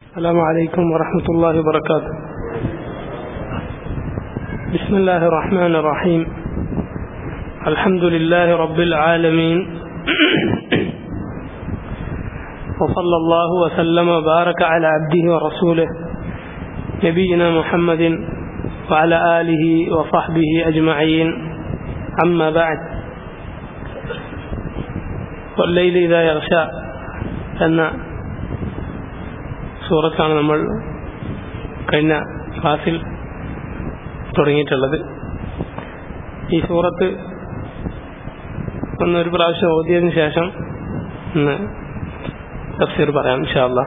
السلام عليكم ورحمة الله وبركاته بسم الله الرحمن الرحيم الحمد لله رب العالمين وصلى الله وسلم وبارك على عبده ورسوله نبينا محمد وعلى آله وصحبه أجمعين أما بعد والليل إذا يغشى എന്ന സൂറത്താണ് നമ്മൾ കഴിഞ്ഞ ക്ലാസ്സിൽ തുടങ്ങിയിട്ടുള്ളത് ഈ സൂറത്ത് ഒന്നൊരു പ്രാവശ്യം ഓതിയതിനു ശേഷം ഇന്ന് തഫ്സീർ പറയാം ഇൻഷാല്ല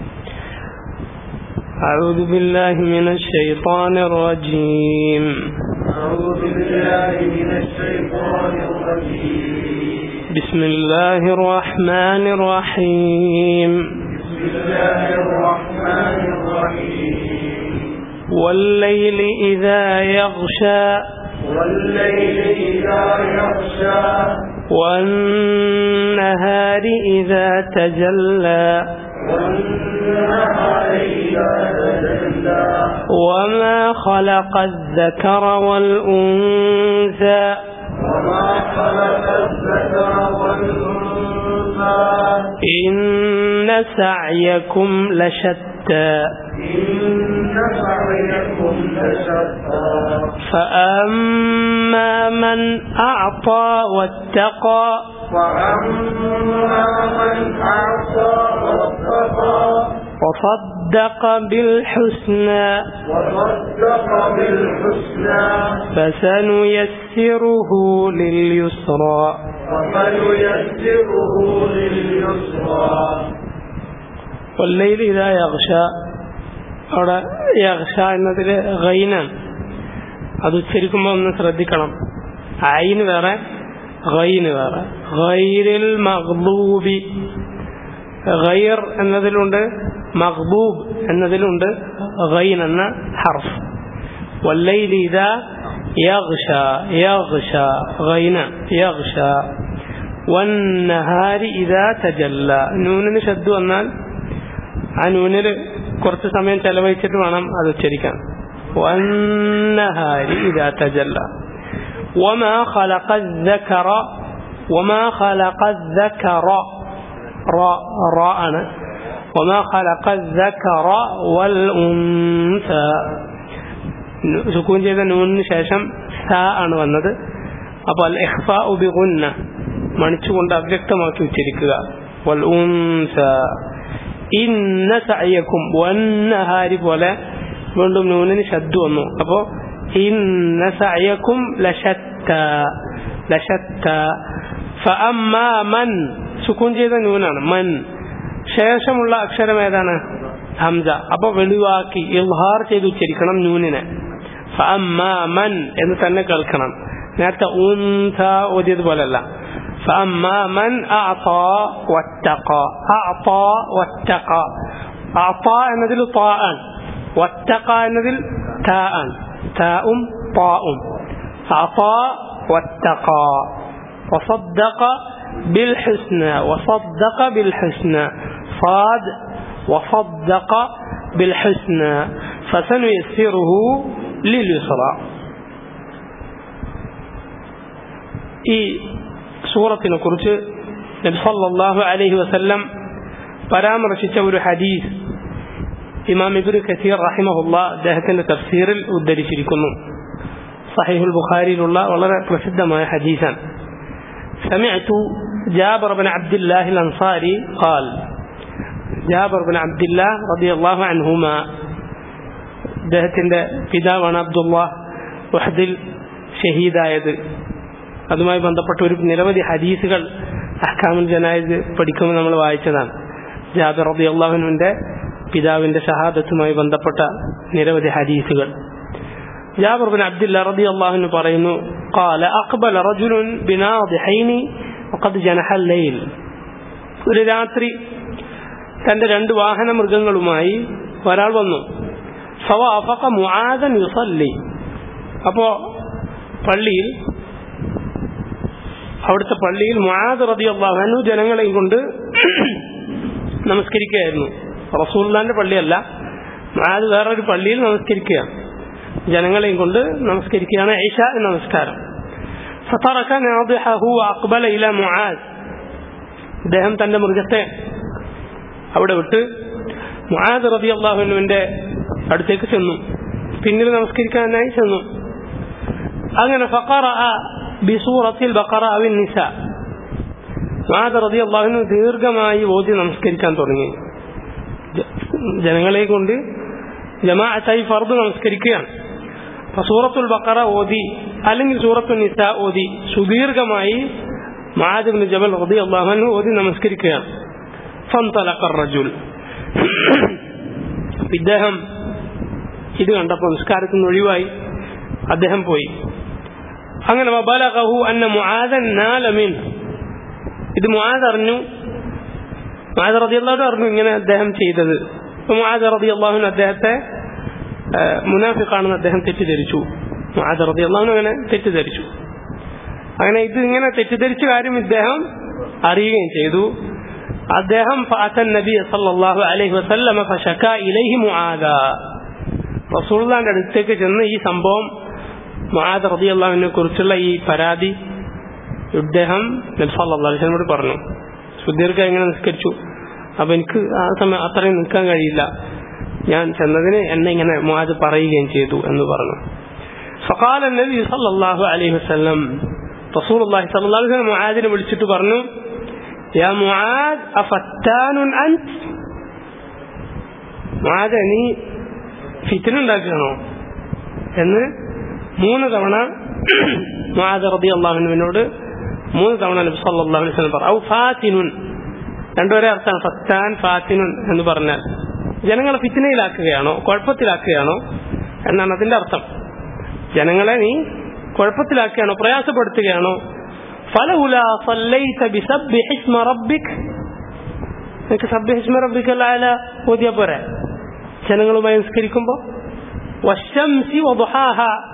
أعوذ بالله من الشيطان الرجيم أعوذ بالله من الشيطان الرجيم بسم الله الرحمن الرحيم بسم الله الرحمن الرحيم والليل إذا يغشى والليل إذا يغشى والنهار إذا تجلى والنهار إذا تجلى وما خلق الذكر والأنثى وما خلق الذكر والأنثى إن سعيكم لشتى إن سعيكم لشتى فأما من أعطى واتقى وأما من أعطى واتقى وصدق بالحسنى وصدق بالحسنى فسنيسره لليسرى وسنيسره لليسرى والليل إذا يغشى അവിടെ യഗ്ഷ എന്നതിൽ ഗൈനാണ് അത് ഉച്ചരിക്കുമ്പോൾ ഒന്ന് ശ്രദ്ധിക്കണം ഐന് വേറെ ഗൈന് വേറെ ഗൈരിൽ മഗ്ബൂബി ഗൈർ എന്നതിലുണ്ട് മഗ്ബൂബ് എന്നതിലുണ്ട് ഗൈൻ എന്ന ഹർഫ് والليل إذا يغشى يغشى غينا يغشى والنهار إذا تجلى നൂനിന് ശബ്ദം എന്നാൽ ആ നൂനിൽ കുറച്ച് സമയം ചെലവഴിച്ചിട്ട് വേണം അത് ഉച്ചരിക്കാൻ والنهار إذا تجلى وما خلق الذكر وما خلق الذكر را راء أنا وما خلق الذكر والأنثى സുക്കൂൻ ചെയ്ത നൂനിന് ശേഷം സ ആണ് വന്നത് അപ്പോൾ അൽ ഇഹ്ഫ ഉബിഗുന്ന മണിച്ചുകൊണ്ട് അവ്യക്തമാക്കി ഉച്ചരിക്കുക വൽ ഉൻസ ഇന്ന സഅയക്കും വന്നഹാരി പോലെ വീണ്ടും നൂനിന് ശബ്ദ വന്നു അപ്പോ ഇന്ന സഅയക്കും ലശത്ത ലശത്ത ഫഅമ്മാ മൻ സുക്കൂൻ ചെയ്ത നൂനാണ് മൻ ശേഷമുള്ള അക്ഷരം ഏതാണ് ഹംസ അപ്പൊ വെളിവാക്കി ഇൽഹാർ ചെയ്ത് ഉച്ചരിക്കണം നൂനിനെ ഫഅമ്മാ മൻ എന്ന് തന്നെ കേൾക്കണം നേരത്തെ ഉൻസ ഓതിയത് പോലല്ല فأما من أعطى واتقى أعطى واتقى أعطى എന്നതിൽ طاء واتقى എന്നതിൽ تاء تاء طاء أعطى واتقى وصدق بالحسنى وصدق بالحسنى صاد وصدق بالحسنى فسنيسره لليسرى ഈ സൂറത്തിനെ കുറിച്ച് നബി സല്ലല്ലാഹു അലൈഹി വസല്ലം പരാമർശിച്ച ഒരു ഹദീസ് ഇമാം ഇബ്നു കസീർ റഹിമഹുല്ല അദ്ദേഹത്തിന്റെ തഫ്സീറിൽ ഉദ്ധരിച്ചിരിക്കുന്നു സഹീഹുൽ ബുഖാരിയിലുള്ള വളരെ പ്രസിദ്ധമായ ഹദീസാണ് سمعت جابر بن عبد الله الأنصاري قال جابر بن عبد الله رضي الله عنهما അദ്ദേഹത്തിന്റെ പിതാവാണ് അബ്ദുല്ലാഹ് വഹദിൽ ഷഹീദായത് അതുമായി ബന്ധപ്പെട്ട ഒരു നിരവധി ഹദീസുകൾ അഹ്കാമുൽ ജനായിദ് പഠിക്കുമ്പോൾ നമ്മൾ വായിച്ചതാണ് ജാബിർ റബി അള്ളാഹുവിന്റെ പിതാവിന്റെ ഷഹാദത്തുമായി ബന്ധപ്പെട്ട നിരവധി ഹദീസുകൾ ജാബിർ ബിൻ അബ്ദുല്ല റബി അള്ളാഹുവിന് പറയുന്നു قال أقبل رجل بناضحين وقد جنح الليل ഒരു രാത്രി തന്റെ രണ്ട് വാഹന മൃഗങ്ങളുമായി ഒരാൾ വന്നു ഫവാഫഖ മുആദൻ യുസല്ലി അപ്പോ പള്ളിയിൽ അവിടുത്തെ പള്ളിയിൽ മുആദ് റളിയല്ലാഹു അൻഹു ജനങ്ങളെയും കൊണ്ട് നമസ്കരിക്കുകയായിരുന്നു റസൂല്ലാന്റെ പള്ളിയല്ല മുആദ് വേറൊരു പള്ളിയിൽ നമസ്കരിക്കുകയാണ് ജനങ്ങളെയും കൊണ്ട് നമസ്കരിക്കുകയാണ് ഐഷ നമസ്കാരം فترك ناضحه وأقبل إلى معاذ അദ്ദേഹം തന്റെ മൃഗത്തെ അവിടെ വിട്ട് മുആദ് റബി അള്ളാഹുവിന്റെ അടുത്തേക്ക് ചെന്നു പിന്നിൽ നമസ്കരിക്കാനായി ചെന്നു അങ്ങനെ ഫഖറ ബിസൂറത്തിൽ ബഖറ അവിൻ നിസ മുആദ് റബി അള്ളാഹുവിന് ദീർഘമായി ഓതി നമസ്കരിക്കാൻ തുടങ്ങി ജനങ്ങളെ കൊണ്ട് ജമാഅത്തായി ഫർദ് നമസ്കരിക്കുകയാണ് അപ്പൊ സൂറത്തുൽ ബക്കറ ഓതി അല്ലെങ്കിൽ സൂറത്തുൽ നിസ ഓതി സുദീർഘമായി മാജിബിന് ജബൽ റബി അള്ളാഹു ഓതി നമസ്കരിക്കുകയാണ് ഫന്തലഖ റജുൽ ഇദ്ദേഹം ഇത് കണ്ടപ്പോൾ നിസ്കാരത്തിൽ നിന്ന് ഒഴിവായി അദ്ദേഹം പോയി അങ്ങനെ വബലഖഹു അന്ന മുആദൻ നാല മിൻ ഇത് മുആദ് അറിഞ്ഞു മുആദ് റളിയല്ലാഹു അറിഞ്ഞു ഇങ്ങനെ അദ്ദേഹം ചെയ്തത് അപ്പോൾ മുആദ് റളിയല്ലാഹു അദ്ദേഹത്തെ മുനാഫിഖാണെന്ന് അദ്ദേഹം തെറ്റിദ്ധരിച്ചു മുആദ് റളിയല്ലാഹു അങ്ങനെ തെറ്റിദ്ധരിച്ചു അങ്ങനെ ഇത് ഇങ്ങനെ തെറ്റിദ്ധരിച്ച കാര്യം ഇദ്ദേഹം അറിയുകയും ചെയ്തു അദ്ദേഹം ഫഅതൻ നബി സല്ലല്ലാഹു അലൈഹി വസല്ലമ ഫശക ഇലൈഹി മുആദ റസൂലുള്ളാഹിന്റെ അടുത്തേക്ക് ചെന്ന് ഈ സംഭവം മുആദ് റളിയല്ലാഹുവിനെ കുറിച്ചുള്ള ഈ പരാതി ഇദ്ദേഹം നബി സല്ലല്ലാഹു അലൈഹി വസല്ലമയോട് പറഞ്ഞു സുദീർഘ ഇങ്ങനെ നിസ്കരിച്ചു അപ്പൊ എനിക്ക് ആ സമയം അത്രയും നിൽക്കാൻ കഴിയില്ല ഞാൻ ചെന്നതിന് എന്നെ ഇങ്ങനെ മുആദ് പറയുകയും ചെയ്തു എന്ന് പറഞ്ഞു فقال النبي صلى الله عليه وسلم رسول الله صلى الله عليه وسلم മുആദിനെ വിളിച്ചിട്ട് പറഞ്ഞു يا معاذ أفتان أنت മുആദ് നീ ഫിത്തിന ഉണ്ടാക്കുകയാണോ എന്ന് മൂന്ന് തവണ മുആദ് റളിയല്ലാഹു അൻഹുവിനോട് മൂന്ന് തവണ നബി സല്ലല്ലാഹു അലൈഹി വസല്ലം പറഞ്ഞു ഔ ഫാത്തിനുൻ രണ്ടുപേരെ അർത്ഥമാണ് ഫത്താൻ ഫാത്തിനുൻ എന്ന് പറഞ്ഞാൽ ജനങ്ങളെ ഫിത്തിനയിലാക്കുകയാണോ കുഴപ്പത്തിലാക്കുകയാണോ എന്നാണ് അതിന്റെ അർത്ഥം ജനങ്ങളെ നീ കുഴപ്പത്തിലാക്കുകയാണോ പ്രയാസപ്പെടുത്തുകയാണോ فلولا صليت بسبح اسم ربك നിനക്ക് സബ്ബിഹിസ്മ റബ്ബിക്കല്ല ഓതിയ പോരെ ജനങ്ങളുമായി നിസ്കരിക്കുമ്പോ വശംസി വദുഹാഹ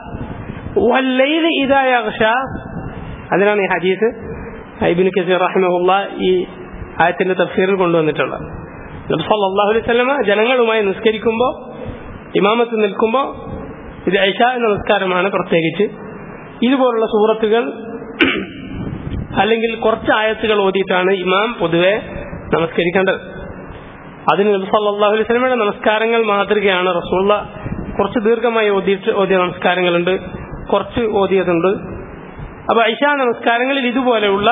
വല്ലൈലി ഇദാ യഗ്ഷ അതിനാണ് ഈ ഹദീസ് ഇബ്നു കസീർ റഹിമഹുള്ള ഈ ആയത്തിന്റെ തഫ്സീറിൽ കൊണ്ടുവന്നിട്ടുള്ളത് നബി സല്ലല്ലാഹു അലൈഹി വസല്ലമ ജനങ്ങളുമായി നിസ്കരിക്കുമ്പോൾ ഇമാമത്ത് നിൽക്കുമ്പോൾ ഇത് ഐഷ എന്ന നിസ്കാരമാണ് പ്രത്യേകിച്ച് ഇതുപോലുള്ള സൂറത്തുകൾ അല്ലെങ്കിൽ കുറച്ച് ആയത്തുകൾ ഓതിയിട്ടാണ് ഇമാം പൊതുവെ നമസ്കരിക്കേണ്ടത് അതിന് നബി സല്ലല്ലാഹു അലൈഹി വസല്ലമയുടെ നമസ്കാരങ്ങൾ മാതൃകയാണ് റസൂള്ള കുറച്ച് ദീർഘമായി ഓതിയിട്ട് ഓതിയ നമസ്കാരങ്ങളുണ്ട് കുറച്ച് ഓതിയതുണ്ട് അപ്പൊ ഐഷ നമസ്കാരങ്ങളിൽ ഇതുപോലെയുള്ള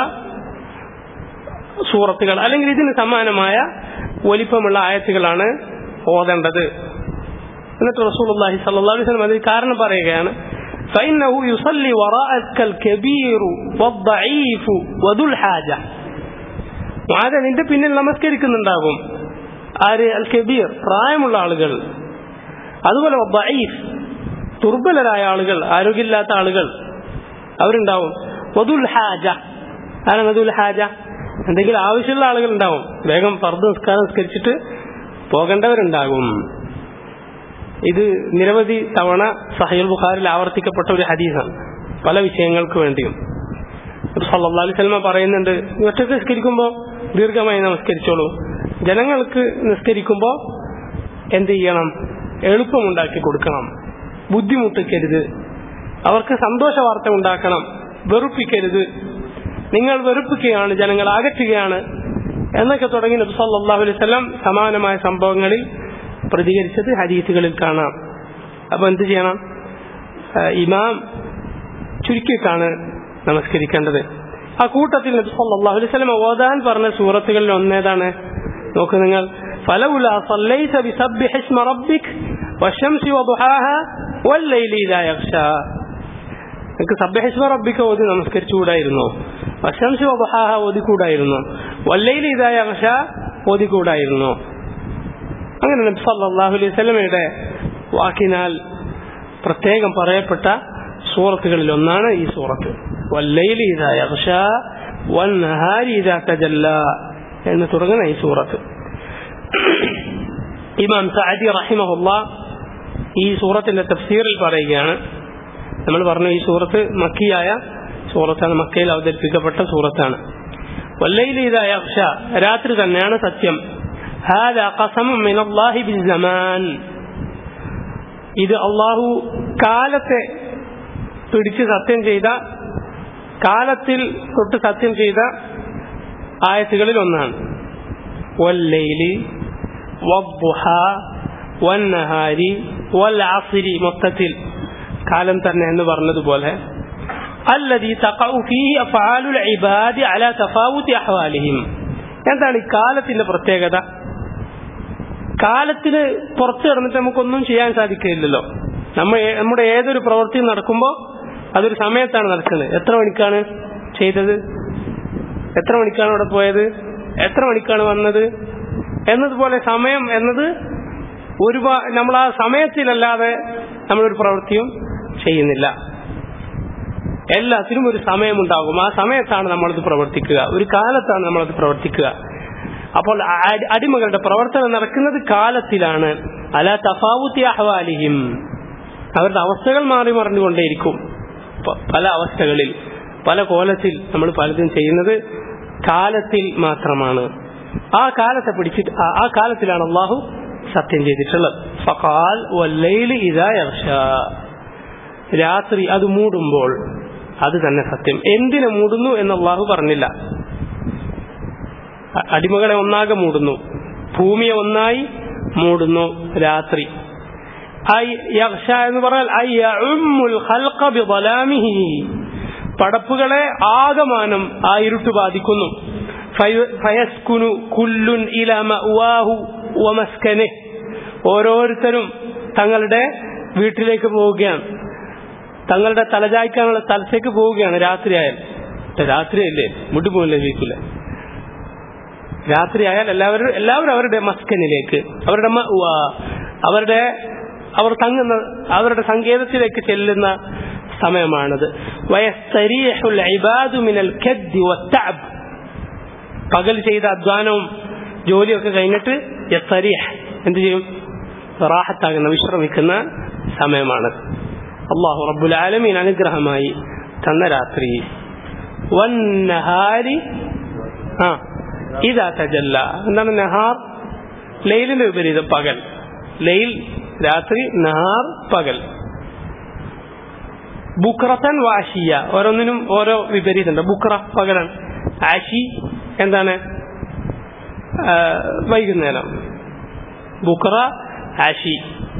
സൂറത്തുകൾ അല്ലെങ്കിൽ ഇതിന് സമാനമായ വലിപ്പമുള്ള ആയത്തുകളാണ് ഓതേണ്ടത് എന്നിട്ട് റസൂലുള്ളാഹി സ്വല്ലല്ലാഹു അലൈഹി വസല്ലം അതിന് കാരണം പറയുകയാണ് فإنه يصلي وراءك الكبير والضعيف وذو الحاجة മുആദ നിന്റെ പിന്നിൽ നമസ്കരിക്കുന്നുണ്ടാകും ആര് അൽ കബീർ പ്രായമുള്ള ആളുകൾ അതുപോലെ ദഈഫ് ദുർബലരായ ആളുകൾ ആരോഗ്യമില്ലാത്ത ആളുകൾ അവരുണ്ടാവും വദുൽ ഹാജ ആരാണ് വദുൽ ഹാജ എന്തെങ്കിലും ആവശ്യമുള്ള ആളുകൾ ഉണ്ടാവും വേഗം ഫർദ് നിസ്കാരം നിസ്കരിച്ചിട്ട് പോകേണ്ടവരുണ്ടാകും ഇത് നിരവധി തവണ സഹീൽ ബുഖാരിൽ ആവർത്തിക്കപ്പെട്ട ഒരു ഹദീസാണ് പല വിഷയങ്ങൾക്ക് വേണ്ടിയും സല്ലല്ലാഹു അലൈഹി വസല്ലം പറയുന്നുണ്ട് ഒറ്റക്ക് നിസ്കരിക്കുമ്പോൾ ദീർഘമായി നമസ്കരിച്ചോളൂ ജനങ്ങൾക്ക് നിസ്കരിക്കുമ്പോൾ എന്ത് ചെയ്യണം എളുപ്പമുണ്ടാക്കി കൊടുക്കണം ബുദ്ധിമുട്ടിക്കരുത് അവർക്ക് സന്തോഷ വാർത്ത ഉണ്ടാക്കണം വെറുപ്പിക്കരുത് നിങ്ങൾ വെറുപ്പിക്കുകയാണ് ജനങ്ങൾ അകറ്റുകയാണ് എന്നൊക്കെ തുടങ്ങി നബി സല്ലല്ലാഹു അലൈഹി വസല്ലം സമാനമായ സംഭവങ്ങളിൽ പ്രതികരിച്ചത് ഹദീസുകളിൽ കാണാം അപ്പൊ എന്ത് ചെയ്യണം ഇമാം ചുരുക്കിയിട്ടാണ് നമസ്കരിക്കേണ്ടത് ആ കൂട്ടത്തിൽ നബി സല്ലല്ലാഹു അലൈഹി വസല്ലം ഓതാൻ പറഞ്ഞ സൂറത്തുകളിൽ ഒന്നേതാണ് നോക്ക് നിങ്ങൾ ഫലവുല സല്ലൈത ബിസബ്ബിഹ് ഇസ്മ റബ്ബിക് വശംസി വദുഹാഹ വല്ലൈലി ഇദാ യഗ്ഷാ നിങ്ങൾക്ക് സബ്ബിഹ് ഇസ്മ റബ്ബിക ഓതി നമസ്കരിച്ചുകൂടായിരുന്നോ വശംസി വദുഹാഹ ഓതിക്കൂടായിരുന്നോ വല്ലൈലി ഇദാ യഗ്ഷാ ഓതിക്കൂടായിരുന്നോ അങ്ങനെ നബി സല്ലല്ലാഹു അലൈഹി വസല്ലമയുടെ വാക്കിനാൽ പ്രത്യേകം പറയപ്പെട്ട സൂറത്തുകളിൽ ഒന്നാണ് ഈ സൂറത്ത് വല്ലൈലി ഇദാ യഗ്ഷാ വന്നഹാരി ഇദാ തജല്ല എന്ന് തുടങ്ങുന്ന ഈ സൂറത്ത് ഇമാം സഅദി റഹിമഹുല്ല ഈ സൂറത്തിന്റെ തഫ്സീറിൽ പറയുകയാണ് നമ്മൾ പറഞ്ഞു ഈ സൂറത്ത് മക്കിയായ സൂറത്താണ് മക്കയിൽ അവതരിപ്പിക്കപ്പെട്ട സൂറത്താണ് വല്ലൈലി ഇദാ യഗ്ഷ രാത്രി തന്നെയാണ് സത്യം هذا قسم من الله بالزمان ഇത് അള്ളാഹു കാലത്തെ പിടിച്ച് സത്യം ചെയ്ത കാലത്തിൽ തൊട്ട് സത്യം ചെയ്ത ആയത്തുകളിൽ ഒന്നാണ് വല്ലൈലി വദ്ദുഹ വന്നഹാരി വൽഅസ്രി മൊത്തത്തിൽ കാലം തന്നെ എന്ന് പറഞ്ഞതുപോലെ الذي تقع فيه أفعال العباد على تفاوت أحوالهم എന്താണ് ഈ കാലത്തിന്റെ പ്രത്യേകത കാലത്തിന് പുറത്ത് കിടന്നിട്ട് നമുക്കൊന്നും ചെയ്യാൻ സാധിക്കില്ലല്ലോ നമ്മൾ നമ്മുടെ ഏതൊരു പ്രവൃത്തി നടക്കുമ്പോൾ അതൊരു സമയത്താണ് നടക്കുന്നത് എത്ര മണിക്കാണ് ചെയ്തത് എത്ര മണിക്കാണ് അവിടെ പോയത് എത്ര മണിക്കാണ് വന്നത് എന്നതുപോലെ സമയം എന്നത് ഒരുപാട് നമ്മൾ ആ സമയത്തിലല്ലാതെ നമ്മളൊരു പ്രവൃത്തിയും ചെയ്യുന്നില്ല എല്ലാത്തിനും ഒരു സമയമുണ്ടാകും ആ സമയത്താണ് നമ്മളത് പ്രവർത്തിക്കുക ഒരു കാലത്താണ് നമ്മളത് പ്രവർത്തിക്കുക അപ്പോൾ അടി- അടിമകളുടെ പ്രവർത്തനം നടക്കുന്നത് കാലത്തിലാണ് അല തഫാവുത്തി അഹ്വാലിഹിം അവരുടെ അവസ്ഥകൾ മാറി മറിഞ്ഞുകൊണ്ടേയിരിക്കും പ- പല അവസ്ഥകളിൽ പല കോലത്തിൽ നമ്മൾ പലതും ചെയ്യുന്നത് കാലത്തിൽ മാത്രമാണ് ആ കാലത്തെ പിടിച്ചിട്ട് ആ- ആ കാലത്തിലാണ് അള്ളാഹു സത്യം ചെയ്തിട്ടുള്ളത് ഫഖാൽ വല്ലൈലി ഇദാ യഗ്ഷാ രാത്രി അത് മൂടുമ്പോൾ അത് തന്നെ സത്യം എന്തിനെ മൂടുന്നു എന്ന് അള്ളാഹു പറഞ്ഞില്ല അ- അടിമകളെ ഒന്നാകെ മൂടുന്നു ഭൂമിയെ ഒന്നായി മൂടുന്നു രാത്രി ഐ യഗ്ഷ എന്ന് പറഞ്ഞാൽ ഐ യഉമ്മുൽ ഖൽഖ ബിളലാമിഹി പടപ്പുകളെ ആകമാനം ആ ഇരുട്ട് ബാധിക്കുന്നു ഫയ- ഫയസ്കുനു കുല്ലുൻ ഇല മഅ്വാഹു വമസ്കനെ ഓരോരുത്തരും തങ്ങളുടെ വീട്ടിലേക്ക് പോവുകയാണ് തങ്ങളുടെ തലചായ്ക്കാനുള്ള സ്ഥലത്തേക്ക് പോവുകയാണ് രാത്രിയായാൽ രാത്രിയല്ലേ മുട്ടുപോകില്ല ജീവിക്കില്ല രാത്രിയായാൽ എല്ലാവരും എല്ലാവരും അവരുടെ മസ്കനിലേക്ക് അവരുടെ മഅ്വ, അവരുടെ അവർ തങ്ങുന്ന അവരുടെ സങ്കേതത്തിലേക്ക് ചെല്ലുന്ന സമയമാണത് വയസ്തരീഹുൽ ഇബാദു മിനൽ കദ്ദി വത്തഅബ് പകൽ ചെയ്ത അധ്വാനവും ജോലിയൊക്കെ കഴിഞ്ഞിട്ട് യസ്തരീഹ് എന്ത് ചെയ്യും റാഹത്താകുന്ന വിശ്രമിക്കുന്ന സമയമാണത് അള്ളാഹു റബ്ബുൽ ആലമീൻ അനുഗ്രഹമായി തന്ന രാത്രി വന്നഹാരി ആ ഇതാ തജല്ല എന്താണ് നഹാർ ലൈലിന്റെ വിപരീതം പകൽ ലൈൽ രാത്രി നഹാർ പകൽ ബുക്രത്തൻ വാശിയ ഓരോന്നിനും ഓരോ വിപരീതമുണ്ട് ബുക്ര പകലാണ് ആശി എന്താണ് ആ, വൈകുന്നേരം ബുക്ര ആശി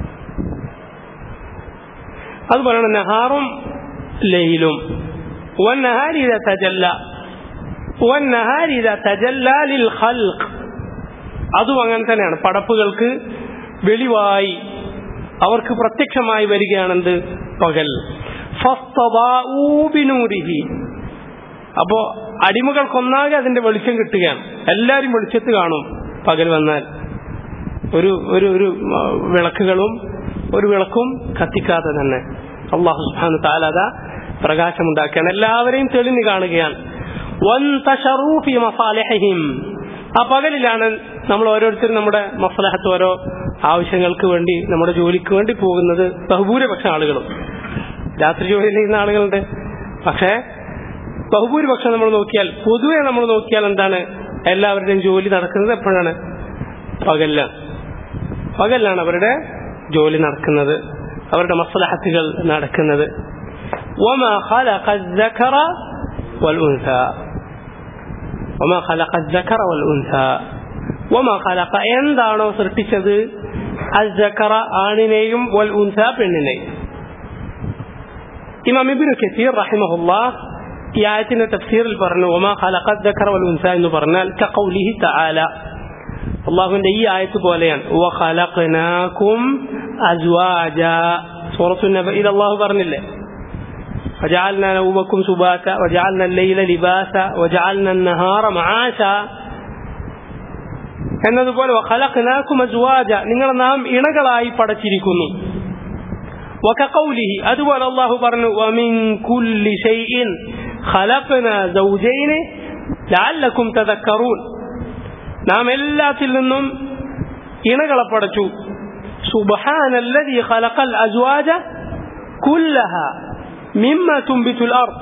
അതുപോലെയാണ് നഹാറും ലൈലും والنهار إذا تجلى والنهار إذا تجلى للخلق അതും അങ്ങനെ തന്നെയാണ് പടപ്പുകൾക്ക് വെളിവായി അവർക്ക് പ്രത്യക്ഷമായി വരികയാണെന്ത് പകൽ ഫസ്തദാഊ ബിനൂരിഹി അപ്പോ അടിമകൾക്കൊന്നാകെ അതിന്റെ വെളിച്ചം കിട്ടുകയാണ് എല്ലാരും വെളിച്ചത്ത് കാണും പകൽ വന്നാൽ ഒരു ഒരു ഒരു ആ, വിളക്കുകളും ഒരു വിളക്കും കത്തിക്കാതെ തന്നെ അള്ളാഹു സുബ്ഹാനഹു താലാദ പ്രകാശമുണ്ടാക്കുകയാണ് എല്ലാവരെയും തെളിഞ്ഞു കാണുകയാണ് വൻതശറൂ ഫീ മസാലിഹിഹിം. ആ പകലിലാണ് നമ്മൾ ഓരോരുത്തരും നമ്മുടെ മസലഹത്ത് ഓരോ ആവശ്യങ്ങൾക്ക് വേണ്ടി നമ്മുടെ ജോലിക്ക് വേണ്ടി പോകുന്നത് ബഹുഭൂരിപക്ഷം ആളുകളും രാത്രി ജോലി ചെയ്യുന്ന ആളുകളുണ്ട് പക്ഷേ ബഹുഭൂരിപക്ഷം നമ്മൾ നോക്കിയാൽ പൊതുവെ നമ്മൾ നോക്കിയാൽ എന്താണ് എല്ലാവരുടെയും ജോലി നടക്കുന്നത് എപ്പോഴാണ് പകലിലാണ് പകലിലാണ് അവരുടെ ജോലി നടക്കുന്നത് അവരുടെ മസ്ലഹത്തുകൾ നടക്കുന്നത് وما خلق الذكر والأنثى وما خلق الذكر والأنثى وما خلق എന്താണോ സൃഷ്ടിച്ചത് അസ്സക്കറ ആണിനെയും വൽ ഉൻസ പെണ്ണിനെയും ഇമാം ഇബ്നു കസീർ റഹിമഹുല്ലാഹ് ഈ ആയത്തിന്റെ തഫ്സീറിൽ പറഞ്ഞു ഒമാ ഖലഖത് ദക്കറ വൽ ഉൻസ എന്ന് പറഞ്ഞാൽ കഖൗലിഹി തആല അള്ളാഹുവിന്റെ ഈ ആയത്ത് പോലെയാണ് വഖലഖനാകും അസ്വാജ സൂറത്തു നബയിൽ അള്ളാഹു പറഞ്ഞില്ലേ وجعلنا نومكم سباتا وجعلنا الليل لباسا وجعلنا النهار معاشا എന്നതുപോലെ വഖലഖനാകും അസ്വാജ നിങ്ങളെ നാം ഇണകളായി പടച്ചിരിക്കുന്നു വകഖൗലിഹി അതുപോലെ അല്ലാഹു പറഞ്ഞു വമിൻ കുല്ലി ഷൈഇൻ ഖലഖനാ സൗജൈന ലഅല്ലക്കും തദക്കറൂൻ നാം എല്ലാത്തിൽ നിന്നും ഇണകളെ പടച്ചു സുബ്ഹാനല്ലദീ ഖലഖൽ അസ്വാജ കുല്ലഹ മിമ്മ തുംബിതുൽ അർദ്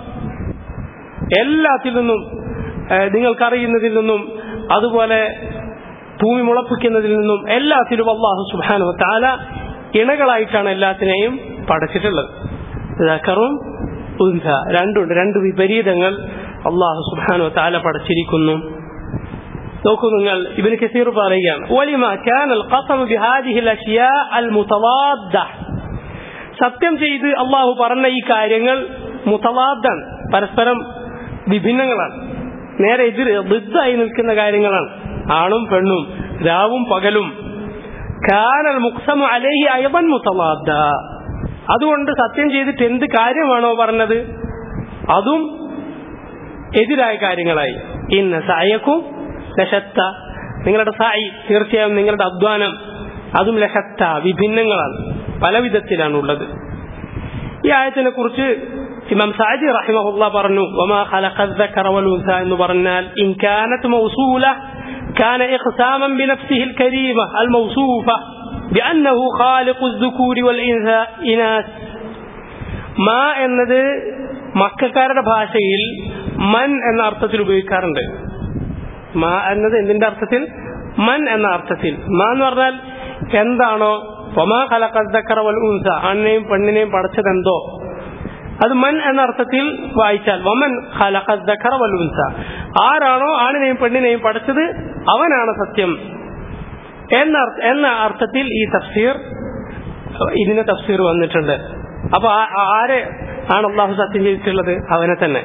എല്ലാത്തിൽ നിന്നും ഏഹ്, നിങ്ങൾക്കറിയുന്നതിൽ നിന്നും അതുപോലെ ഭൂമി മുളപ്പിക്കുന്നതിൽ നിന്നും എല്ലാത്തിലും അള്ളാഹു സുബാനു താല ഇണകളായിട്ടാണ് എല്ലാത്തിനെയും പടച്ചിട്ടുള്ളത് ദക്കറും ഉൻസ രണ്ടുണ്ട് രണ്ട് വിപരീതങ്ങൾ അള്ളാഹു സുബാനു താല പടച്ചിരിക്കുന്നു നോക്കൂ നിങ്ങൾ ഇബിന് കസീർ പറയുകയാണ് ഒലിമ كان القسم بهذه الاشياء المتضاده സത്യം ചെയ്ത് അള്ളാഹു പറഞ്ഞ ഈ കാര്യങ്ങൾ മുതവാദാണ് പരസ്പരം വിഭിന്നങ്ങളാണ് നേരെ എതിർ ബുദ്ധായി നിൽക്കുന്ന കാര്യങ്ങളാണ് ആണും പെണ്ണും രാവും പകലും കാനൽ മുക്സമു അലേഹി അയവൻ മുതവാദ അതുകൊണ്ട് സത്യം ചെയ്തിട്ട് എന്ത് കാര്യമാണോ പറഞ്ഞത് അതും എതിരായ കാര്യങ്ങളായി ഇന്ന് സായക്കും ലശത്ത നിങ്ങളുടെ സായി തീർച്ചയായും നിങ്ങളുടെ അധ്വാനം അതും ലശത്ത വിഭിന്നങ്ങളാണ് പല വിധത്തിലാണുള്ളത് ഈ ആയത്തിനെ കുറിച്ച് ഇമാം സാജി റഹിമഹുല്ല പറഞ്ഞു വമാ ഖലഖദ് ദക്കറ വൽ ഉൻസ എന്ന് പറഞ്ഞാൽ ഇൻ കാനത് മൗസൂല كان إقساما بنفسه الكريمة الموصوفة بأنه خالق الذكور والإناث ما എന്നത് മക്കാരുടെ ഭാഷയിൽ മൻ എന്ന അർത്ഥത്തിൽ ഉപയോഗിക്കാറുണ്ട് മാ എന്നത് എന്തിന്റെ അർത്ഥത്തിൽ മൻ എന്ന അർത്ഥത്തിൽ മാ എന്ന് പറഞ്ഞാൽ എന്താണോ ഒമാ കലക്കറവൽ ഉൻസ ആണിനെയും പെണ്ണിനെയും പടച്ചതെന്തോ അത് മൻ എന്ന അർത്ഥത്തിൽ വായിച്ചാൽ വമൻ ഖലഖദ്ദഖറവൽ ഉൻസ ആരാണോ ആണിനെയും പെണ്ണിനെയും പടച്ചത് അവനാണ് സത്യം എന്ന എന്ന അർത്ഥത്തിൽ ഈ തഫ്സീർ ഇതിന് തഫ്സീർ വന്നിട്ടുണ്ട് അപ്പൊ ആരെ ആണ് അള്ളാഹു സത്യം ചെയ്തിട്ടുള്ളത് അവനെ തന്നെ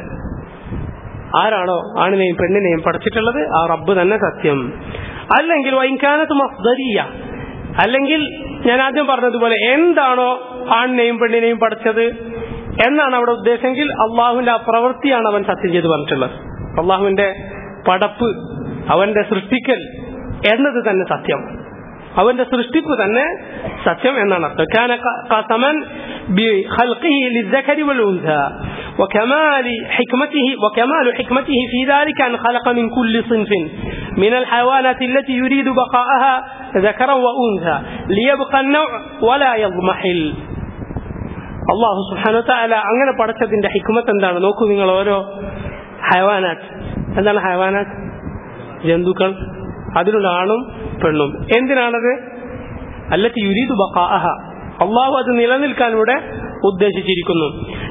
ആരാണോ ആണിനെയും പെണ്ണിനെയും പഠിച്ചിട്ടുള്ളത് ആ റബ്ബ് തന്നെ സത്യം അല്ലെങ്കിൽ വൈകാനത്ത് മസ്ദരിയ അല്ലെങ്കിൽ ഞാൻ ആദ്യം പറഞ്ഞതുപോലെ എന്താണോ ആണിനെയും പെണ്ണിനെയും പഠിച്ചത് എന്നാണ് അവിടെ ഉദ്ദേശമെങ്കിൽ അള്ളാഹുവിന്റെ ആ പ്രവൃത്തിയാണ് അവൻ സത്യം ചെയ്ത് പറഞ്ഞിട്ടുള്ളത് അള്ളാഹുവിന്റെ പടപ്പ് അവന്റെ സൃഷ്ടിക്കൽ എന്നത് തന്നെ സത്യം അവന്റെ സൃഷ്ടിപ്പ് തന്നെ സത്യം എന്നാണ് അർത്ഥം كان قسما بخلقه للذكر والأنثى وكمال حكمته وكمال حكمته في ذلك أن خلق من كل صنف من الحيوانات التي يريد بقاءها ذكرا وأنثى ليبقى النوع ولا يضمحل അള്ളാഹു സുഹാനു താല അങ്ങനെ പടച്ചതിന്റെ ഹിക്മത്ത് എന്താണ് നോക്കൂ നിങ്ങൾ ഓരോ ഹയവാനാറ്റ് എന്താണ് ഹയവാനാറ്റ് ജന്തുക്കൾ അതിലുള്ള ആണും പെണ്ണും എന്തിനാണത് അല്ലത്തി യുരീദു ബഖാഅഹ അള്ളാഹു അത് നിലനിൽക്കാൻ ഇവിടെ ഉദ്ദേശിച്ചിരിക്കുന്നു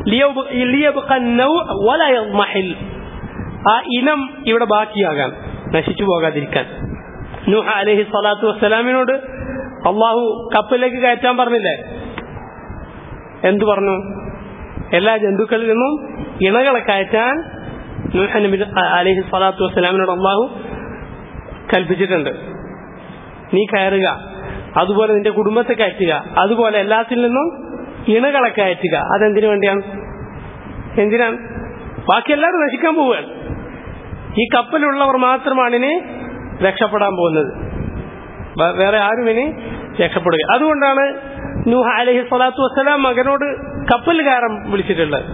ആ ഇനം ഇവിടെ ബാക്കിയാകാൻ നശിച്ചു പോകാതിരിക്കാൻ നൂഹ അലഹി സ്വലാത്തു വസ്സലാമിനോട് അള്ളാഹു കപ്പലിലേക്ക് കയറ്റാൻ പറഞ്ഞില്ലേ എന്തു പറഞ്ഞു എല്ലാ ജന്തുക്കളിൽ നിന്നും ഇണകളെ കയറ്റാൻ നൂഹ നബി അലഹി സ്വലാത്തു വസ്സലാമിനോട് അള്ളാഹു കൽപ്പിച്ചിട്ടുണ്ട് നീ കയറുക അതുപോലെ നിന്റെ കുടുംബത്തെ കയറ്റുക അതുപോലെ എല്ലാത്തിൽ നിന്നും ഇണകളെ കയറ്റുക അതെന്തിനു വേണ്ടിയാണ് എന്തിനാണ് ബാക്കി എല്ലാവരും നശിക്കാൻ പോവുകയാണ് ഈ കപ്പലുള്ളവർ മാത്രമാണ് ഇനി രക്ഷപ്പെടാൻ പോകുന്നത് വേറെ ആരും ഇനി രക്ഷപ്പെടുക അതുകൊണ്ടാണ് നൂഹ അലഹി സ്വലാത്തു വസ്സലാം മകനോട് കപ്പൽ കയറാൻ വിളിച്ചിട്ടുള്ളത്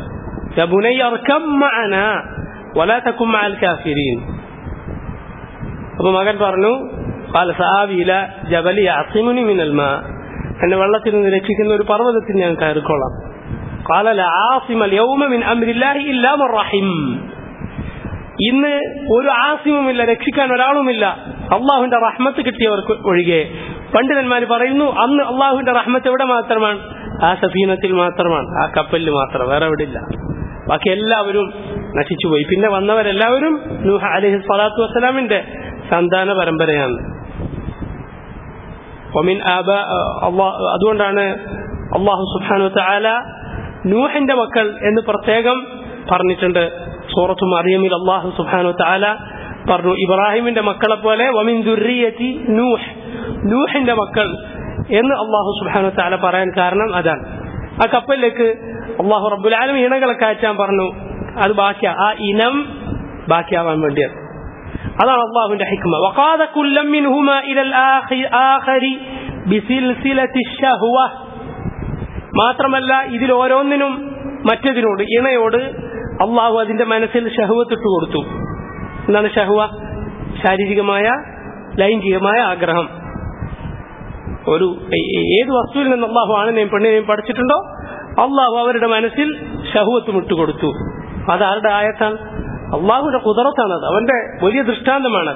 അപ്പൊ മകൻ പറഞ്ഞു ജബലി അസിമുനി മിനൽ മാ എന്നെ വെള്ളത്തിൽ നിന്ന് രക്ഷിക്കുന്ന ഒരു പർവ്വതത്തിൽ ഞാൻ കയറിക്കൊള്ളാം قال لا عاصم اليوم من امر الله الا من رحم ഇന്ന് ഒരു ആസിമുമില്ല രക്ഷിക്കാൻ ഒരാളുമില്ല അള്ളാഹുവിന്റെ റഹ്മത്ത് കിട്ടിയവർക്ക് ഒഴികെ പണ്ഡിതന്മാർ പറയുന്നു അന്ന് അള്ളാഹുവിന്റെ റഹ്മത്ത് എവിടെ മാത്രമാണ് ആ സഫീനത്തിൽ മാത്രമാണ് ആ കപ്പലിൽ മാത്രം വേറെ എവിടെ ഇല്ല ബാക്കി എല്ലാവരും നശിച്ചുപോയി പിന്നെ വന്നവരെല്ലാവരും നൂഹ അലഹി സ്വലാത്തു വസ്സലാമിന്റെ സന്താന പരമ്പരയാണ് അതുകൊണ്ടാണ് അള്ളാഹു സുബാനു താല നൂഹിന്റെ മക്കൾ എന്ന് പ്രത്യേകം പറഞ്ഞിട്ടുണ്ട് സൂറത്തു മറിയമിൽ അള്ളാഹു സുബാനു താല പറഞ്ഞു ഇബ്രാഹിമിന്റെ മക്കളെ പോലെ വമിൻ ദുർറിയത്തി നൂഹ് നൂഹിന്റെ മക്കൾ എന്ന് അള്ളാഹു സുബാനു താല പറയാൻ കാരണം അതാണ് ആ കപ്പലിലേക്ക് അള്ളാഹു റബ്ബുലാലും ഇണകളെ കയറ്റാൻ പറഞ്ഞു അത് ബാക്കിയാ ആ ഇനം ബാക്കിയാവാൻ വേണ്ടിയാണ് അതാണ് അള്ളാഹുവിന്റെ ഹിക്മ وقاد كل منهما الى الاخر بسلسله الشهوه മാത്രമല്ല ഇതിൽ ഓരോന്നിനും മറ്റതിനോട് ഇണയോട് അള്ളാഹു അതിന്റെ മനസ്സിൽ ഷഹുവത്തിട്ട് കൊടുത്തു എന്താണ് ഷഹുവ ശാരീരികമായ ലൈംഗികമായ ആഗ്രഹം ഒരു ഏത് വസ്തുവിൽ നിന്ന് അള്ളാഹു ആണിനെയും പെണ്ണിനെയും പഠിച്ചിട്ടുണ്ടോ അള്ളാഹു അവരുടെ മനസ്സിൽ ഷഹുവത്തും ഇട്ടുകൊടുത്തു അതാരുടെ ആയത്താണ് അള്ളാഹുയുടെ കുതിരത്താണത് അവന്റെ വലിയ ദൃഷ്ടാന്തമാണ്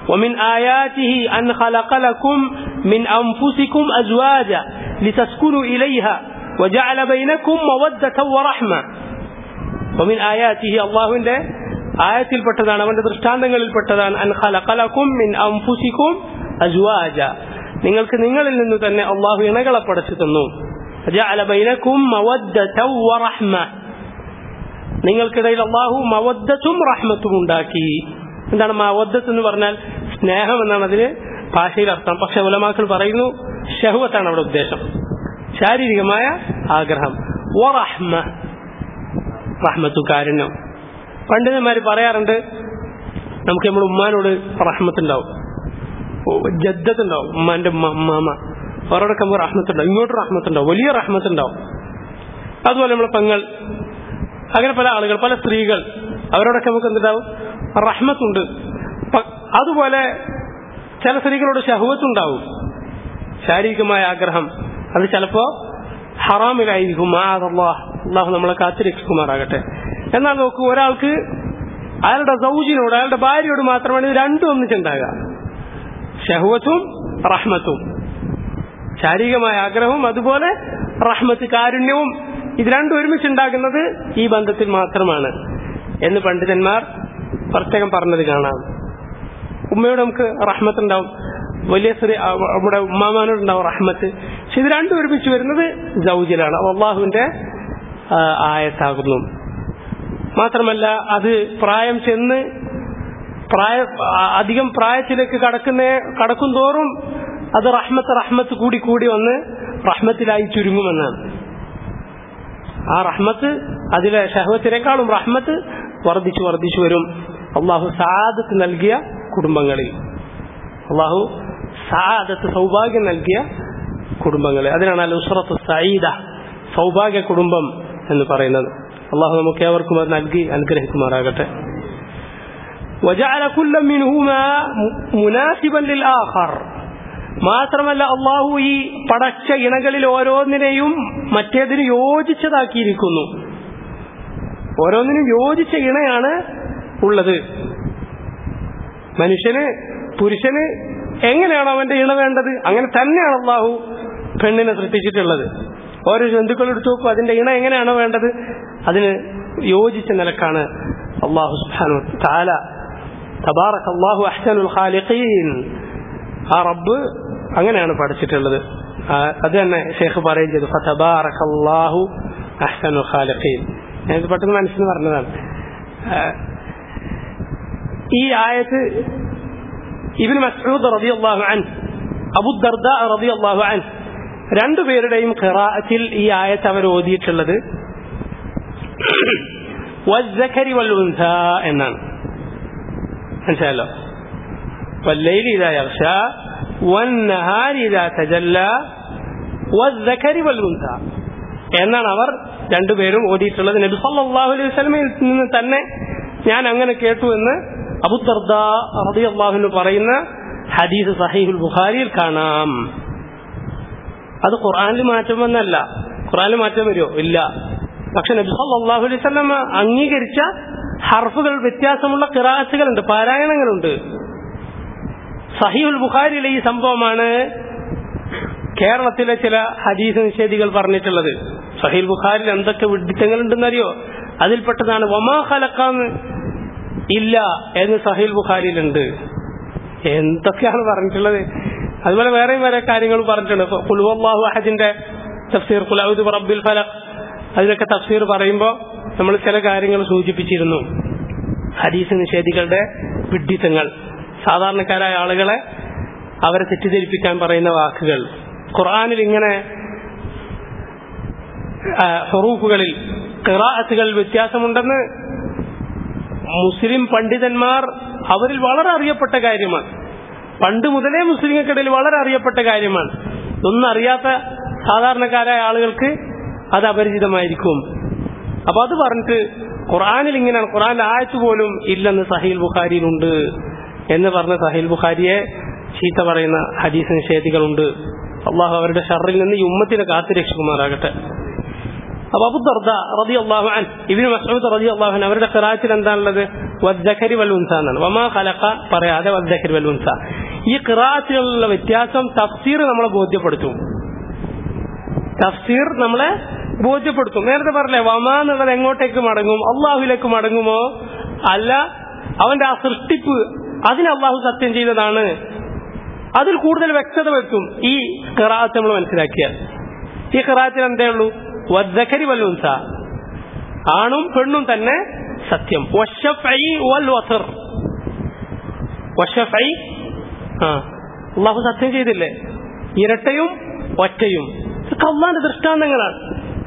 ومن آياته أن خلق لكم من أنفسكم أزواجا لتسكنوا إليها وجعل بينكم مودة ورحمة ومن آياته الله عنده ആയത്തിൽ പെട്ടതാണ് അവന്റെ ദൃഷ്ടാന്തങ്ങളിൽ പെട്ടതാണ് അൻ ഖലഖലകും മിൻ അൻഫുസികും അസ്വാജ നിങ്ങൾക്ക് നിങ്ങളിൽ നിന്ന് തന്നെ അള്ളാഹു ഇണകളെ പടച്ചു തന്നു ജഅല ബൈനകും മവദ്ദത വറഹ്മ നിങ്ങൾക്കിടയിൽ അള്ളാഹു മവദ്ദത്തും റഹ്മത്തും ഉണ്ടാക്കി എന്താണ് മവദ്ദത്ത് എന്ന് പറഞ്ഞാൽ സ്നേഹം എന്നാണ് അതിന് ഭാഷയിൽ അർത്ഥം പക്ഷെ ഉലമാക്കൾ പറയുന്നു ഷഹുവത്താണ് അവിടെ ഉദ്ദേശം ശാരീരികമായ ആഗ്രഹം വറഹ്മ റഹ്മത്തു കാരുണ്യം പണ്ഡിതന്മാർ പറയാറുണ്ട് നമുക്ക് നമ്മുടെ ഉമ്മാനോട് റഹ്മത്തുണ്ടാവും ജദ്ദത്തുണ്ടാവും ഉമ്മാന്റെ മാമ അവരോടൊക്കെ നമുക്ക് റഹ്മത്തുണ്ടാവും ഇങ്ങോട്ട് റഹ്മത്തുണ്ടാവും വലിയ റഹ്മത്തുണ്ടാവും അതുപോലെ നമ്മളെ പെങ്ങൾ അങ്ങനെ പല ആളുകൾ പല സ്ത്രീകൾ അവരോടൊക്കെ നമുക്ക് എന്തുണ്ടാവും റഹ്മത്തുണ്ട് അതുപോലെ ചില സ്ത്രീകളോട് ഷഹുവത്തുണ്ടാവും ശാരീരികമായ ആഗ്രഹം അത് ചിലപ്പോ ഹറാമിലായിരിക്കും മാതല്ലാഹ് അള്ളാഹു നമ്മളെ കാത്തിരക്ഷിക്കുമാറാകട്ടെ എന്നാൽ നോക്കൂ ഒരാൾക്ക് അയാളുടെ സൗജിനോട് അയാളുടെ ഭാര്യയോട് മാത്രമാണ് ഇത് രണ്ടും ഒന്നിച്ചുണ്ടാകുക ഷഹുവത്തും റഹ്മത്തും ശാരീരികമായ ആഗ്രഹവും അതുപോലെ റഹ്മത്ത് കാരുണ്യവും ഇത് രണ്ടും ഒരുമിച്ചുണ്ടാകുന്നത് ഈ ബന്ധത്തിൽ മാത്രമാണ് എന്ന് പണ്ഡിതന്മാർ പ്രത്യേകം പറഞ്ഞത് കാണാം ഉമ്മയോട് നമുക്ക് റഹ്മത്ത് ഉണ്ടാവും വലിയ സ്ത്രീ നമ്മുടെ ഉമ്മാമാനോട് ഉണ്ടാവും റഹ്മത്ത് പക്ഷെ ഇത് രണ്ടും ഒരുമിച്ച് വരുന്നത് ജൗജിലാണ് അള്ളാഹുവിന്റെ ആയത്താകുന്നു മാത്രമല്ല അത് പ്രായം ചെന്ന് പ്രായ അധികം പ്രായത്തിലേക്ക് കടക്കുന്ന കടക്കും തോറും അത് റഹ്മത്ത് റഹ്മത്ത് കൂടി കൂടി വന്ന് റഹ്മത്തിലായി ചുരുങ്ങുമെന്നാണ് ആ റഹ്മത്ത് അതിലെ ഷഹവത്തിനേക്കാളും റഹ്മത്ത് വർദ്ധിച്ചു വർദ്ധിച്ചു വരും അള്ളാഹു സാദത്ത് നൽകിയ കുടുംബങ്ങളിൽ അള്ളാഹു സാദത്ത് സൗഭാഗ്യം നൽകിയ കുടുംബങ്ങളിൽ അതിനാണ് അൽ ഉസ്രത്ത് സയ്യിദ സൗഭാഗ്യ കുടുംബം എന്ന് പറയുന്നത് അള്ളാഹു നമുക്ക് ഏവർക്കും അത് നൽകി അനുഗ്രഹിക്കുമാറാകട്ടെ وجعل كل منهما مناسبا للآخر മാത്രമല്ല അള്ളാഹു ഈ പടച്ച ഇണകളിൽ ഓരോന്നിനെയും മറ്റേതിന് യോജിച്ചതാക്കിയിരിക്കുന്നു ഓരോന്നിനും യോജിച്ച ഇണയാണ് ഉള്ളത് മനുഷ്യന് പുരുഷന് എങ്ങനെയാണ് അവന്റെ ഇണ വേണ്ടത് അങ്ങനെ തന്നെയാണ് അള്ളാഹു പെണ്ണിനെ സൃഷ്ടിച്ചിട്ടുള്ളത് ഓരോ ജന്തുക്കൾ എടുത്തു നോക്കും അതിന്റെ ഇണ എങ്ങനെയാണോ വേണ്ടത് അതിന് യോജിച്ച നിലക്കാണ് അള്ളാഹു സുബ്ഹാനഹു താല തബാറക് അള്ളാഹു അഹ്സനുൽ ഖാലിഖീൻ ആ റബ്ബ് അങ്ങനെയാണ് പഠിച്ചിട്ടുള്ളത് അത് തന്നെ ഷേഖ് പറയുകയും ചെയ്തു ഫതബാറക് അള്ളാഹു അഹ്സനുൽ ഖാലിഖീൻ ഞാനിത് പെട്ടെന്ന് മനസ്സിന് പറഞ്ഞതാണ് ഈ ആയത്ത് ഇബിൻ മസ്ഊദ് റളിയല്ലാഹു അൻ അബു ദർദ റളിയല്ലാഹു അൻ രണ്ടുപേരുടെയും ഖിറാഅത്തിൽ ഈ ആയത്ത് അവർ ഓതിയിട്ടുള്ളത് വസ്സഖരി വൽ ഉൻസ എന്നാണ് മനസ്സിലല്ലോ والليل إذا يغشى والنهار إذا تجلى والذكر والأنثى എന്നാണ് അവർ രണ്ടുപേരും ഓടിയിട്ടുള്ളത് നബി സല്ലല്ലാഹു അലൈഹി വസല്ലമയിൽ നിന്ന് തന്നെ ഞാൻ അങ്ങനെ കേട്ടു എന്ന് അബുദർദ റളിയല്ലാഹു പറയുന്ന ഹദീസ് സഹീഹുൽ ബുഖാരിയിൽ കാണാം അത് ഖുർആനിൽ മാറ്റം വന്നല്ല ഖുർആനിൽ മാറ്റം വരുമോ ഇല്ല പക്ഷെ നബി സല്ലല്ലാഹു അലൈഹി വസല്ലമ അംഗീകരിച്ച ഹർഫുകൾ വ്യത്യാസമുള്ള കിറാത്തുകളുണ്ട് പാരായണങ്ങളുണ്ട് സഹീഹുൽ ബുഖാരിയിലെ ഈ സംഭവമാണ് കേരളത്തിലെ ചില ഹദീസ് നിഷേധികൾ പറഞ്ഞിട്ടുള്ളത് സഹീൽ ബുഖാരിൽ എന്തൊക്കെ വിഡിത്തങ്ങളുണ്ടെന്നറിയോ അതിൽപ്പെട്ടതാണ് വമാ ഖലക്കാന്ന് ഇല്ല എന്ന് സഹീൽ ബുഖാരിയിലുണ്ട് എന്തൊക്കെയാണ് പറഞ്ഞിട്ടുള്ളത് അതുപോലെ വേറെയും വേറെ കാര്യങ്ങൾ പറഞ്ഞിട്ടുണ്ട് കുൽഹു അഹദിന്റെ തഫ്സീർ കുലൗദ് റബ്ബിൽ ഫലഖ് അതിനൊക്കെ തഫ്സീർ പറയുമ്പോൾ നമ്മൾ ചില കാര്യങ്ങൾ സൂചിപ്പിച്ചിരുന്നു ഹദീസ് നിഷേധികളുടെ വിഡിത്തങ്ങൾ സാധാരണക്കാരായ ആളുകളെ അവരെ തെറ്റിദ്ധരിപ്പിക്കാൻ പറയുന്ന വാക്കുകൾ ഖുർആാനിൽ ഇങ്ങനെ ഹറൂഫുകളിൽ ഖിറാഅത്തുകൾ വ്യത്യാസമുണ്ടെന്ന് മുസ്ലിം പണ്ഡിതന്മാർ അവരിൽ വളരെ അറിയപ്പെട്ട കാര്യമാണ് പണ്ട് മുതലേ മുസ്ലിങ്ങൾക്കിടയിൽ വളരെ അറിയപ്പെട്ട കാര്യമാണ് ഒന്നും അറിയാത്ത സാധാരണക്കാരായ ആളുകൾക്ക് അത് അപരിചിതമായിരിക്കും അപ്പൊ അത് പറഞ്ഞിട്ട് ഖുറാനിൽ ഇങ്ങനെയാണ് ഖുറാനിൽ ആയത്ത് പോലും ഇല്ലെന്ന് സഹീൽ ബുഖാരിയിലുണ്ട് എന്ന് പറഞ്ഞ സഹീൽ ബുഖാരിയെ ചീത്ത പറയുന്ന ഹദീസ് നിഷേധികളുണ്ട് അള്ളാഹു അവരുടെ ഷറിൽ നിന്ന് ഈ ഉമ്മത്തിനെ കാത്തുരക്ഷിക്കുമാറാകട്ടെ അപ്പൊ അബുദർദ റതി അള്ളാഹു അൻ ഇബിന് മസൂദ് റതി അള്ളാഹുൻ അവരുടെ ഖിറാത്തിൽ എന്താണുള്ളത് വദ്ദഖരി വൽ ഉൻസ എന്നാണ് വമാ ഖലഖ പറയാതെ വദ്ദഖരി വൽ ഉൻസ ഈ ഖിറാഅത്തിലുള്ള വ്യത്യാസം തഫ്സീർ നമ്മളെ ബോധ്യപ്പെടുത്തും തഫ്സീർ നമ്മളെ ബോധ്യപ്പെടുത്തും നേരത്തെ പറഞ്ഞേ വമ എന്നുള്ളത് എങ്ങോട്ടേക്ക് മടങ്ങും അള്ളാഹുലേക്ക് മടങ്ങുമോ അല്ല അവന്റെ ആ സൃഷ്ടിപ്പ് അതിന് അള്ളാഹു സത്യം ചെയ്തതാണ് അതിൽ കൂടുതൽ വ്യക്തത വെക്കും ഈ ഖിറാഅത്ത് നമ്മൾ മനസ്സിലാക്കിയാൽ ഈ ഖിറാഅത്തിൽ എന്തേ ഉള്ളൂ വദ്ദഖരി വൽ ഉൻസ ആണും പെണ്ണും തന്നെ സത്യം വശഫഈ വൽ വസർ വശഫഈ ആ അള്ളാഹു സത്യം ചെയ്തില്ലേ ഇരട്ടയും ഒറ്റയും ഇതൊക്കെ അള്ളാന്റെ ദൃഷ്ടാന്തങ്ങളാണ്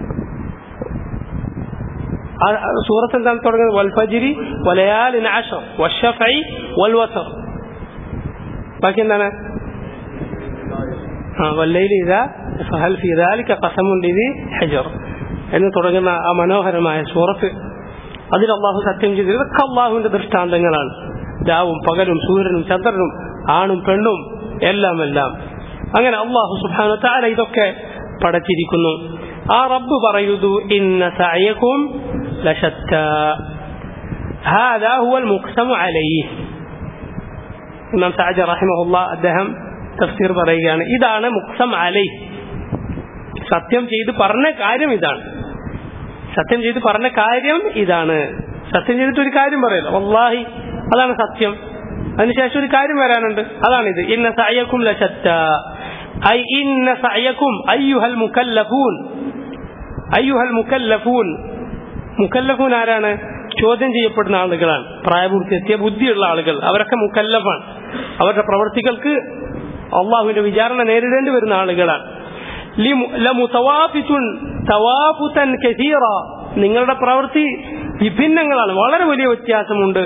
സൂറത്ത് എന്താണ് തുടങ്ങുന്നത് വൽഫജിരി വലയാലിൻ ആഷർ വശഫഈ വൽ വസർ ബാക്കി എന്താണ് ആ വല്ലയിൽ ഇതാ ഫഹൽ ഫി ذلك قسم لذي حجر എന്ന് തുടങ്ങുന്ന ആ മനോഹരമായ സൂറത്ത് അതിൽ അള്ളാഹു സത്യം ചെയ്തു ഇതൊക്കെ അള്ളാഹുവിന്റെ ദൃഷ്ടാന്തങ്ങളാണ് രാവും പകലും സൂര്യനും ചന്ദ്രനും ആണും പെണ്ണും എല്ലാം എല്ലാം അങ്ങനെ അള്ളാഹു സുബാന താര ഇതൊക്കെ പടച്ചിരിക്കുന്നു ആ റബ്ബ് പറയുന്നു ഇന്ന സഅയകും ലശത്ത هذا هو المقسم عليه ഇമാം സഅദ് റഹിമഹുല്ല അദ്ദേഹം തഫ്സീർ പറയുകയാണ് ഇതാണ് മുക്സം അലൈ സത്യം ചെയ്ത് പറഞ്ഞ കാര്യം ഇതാണ് സത്യം ചെയ്ത് പറഞ്ഞ കാര്യം ഇതാണ് സത്യം ചെയ്തിട്ട് ഒരു കാര്യം പറയല്ലോ വല്ലാഹി അതാണ് സത്യം അതിനുശേഷം ഒരു കാര്യം വരാനുണ്ട് അതാണിത് ഇന്ന സഅയക്കും ലശത്ത ഐ ഇന്ന സഅയക്കും അയ്യുഹൽ മുക്കല്ലഫൂൻ അയ്യുഹൽ മുക്കല്ലഫൂൻ മുക്കല്ലഫൂൻ ആരാണ് ചോദ്യം ചെയ്യപ്പെടുന്ന ആളുകളാണ് പ്രായപൂർത്തിയെത്തിയ ബുദ്ധിയുള്ള ആളുകൾ അവരൊക്കെ മുക്കല്ലഫാണ് അവരുടെ പ്രവർത്തികൾക്ക് അള്ളാഹുവിന്റെ വിചാരണ നേരിടേണ്ടി വരുന്ന ആളുകളാണ് നിങ്ങളുടെ പ്രവൃത്തി വിഭിന്നങ്ങളാണ് വളരെ വലിയ വ്യത്യാസമുണ്ട്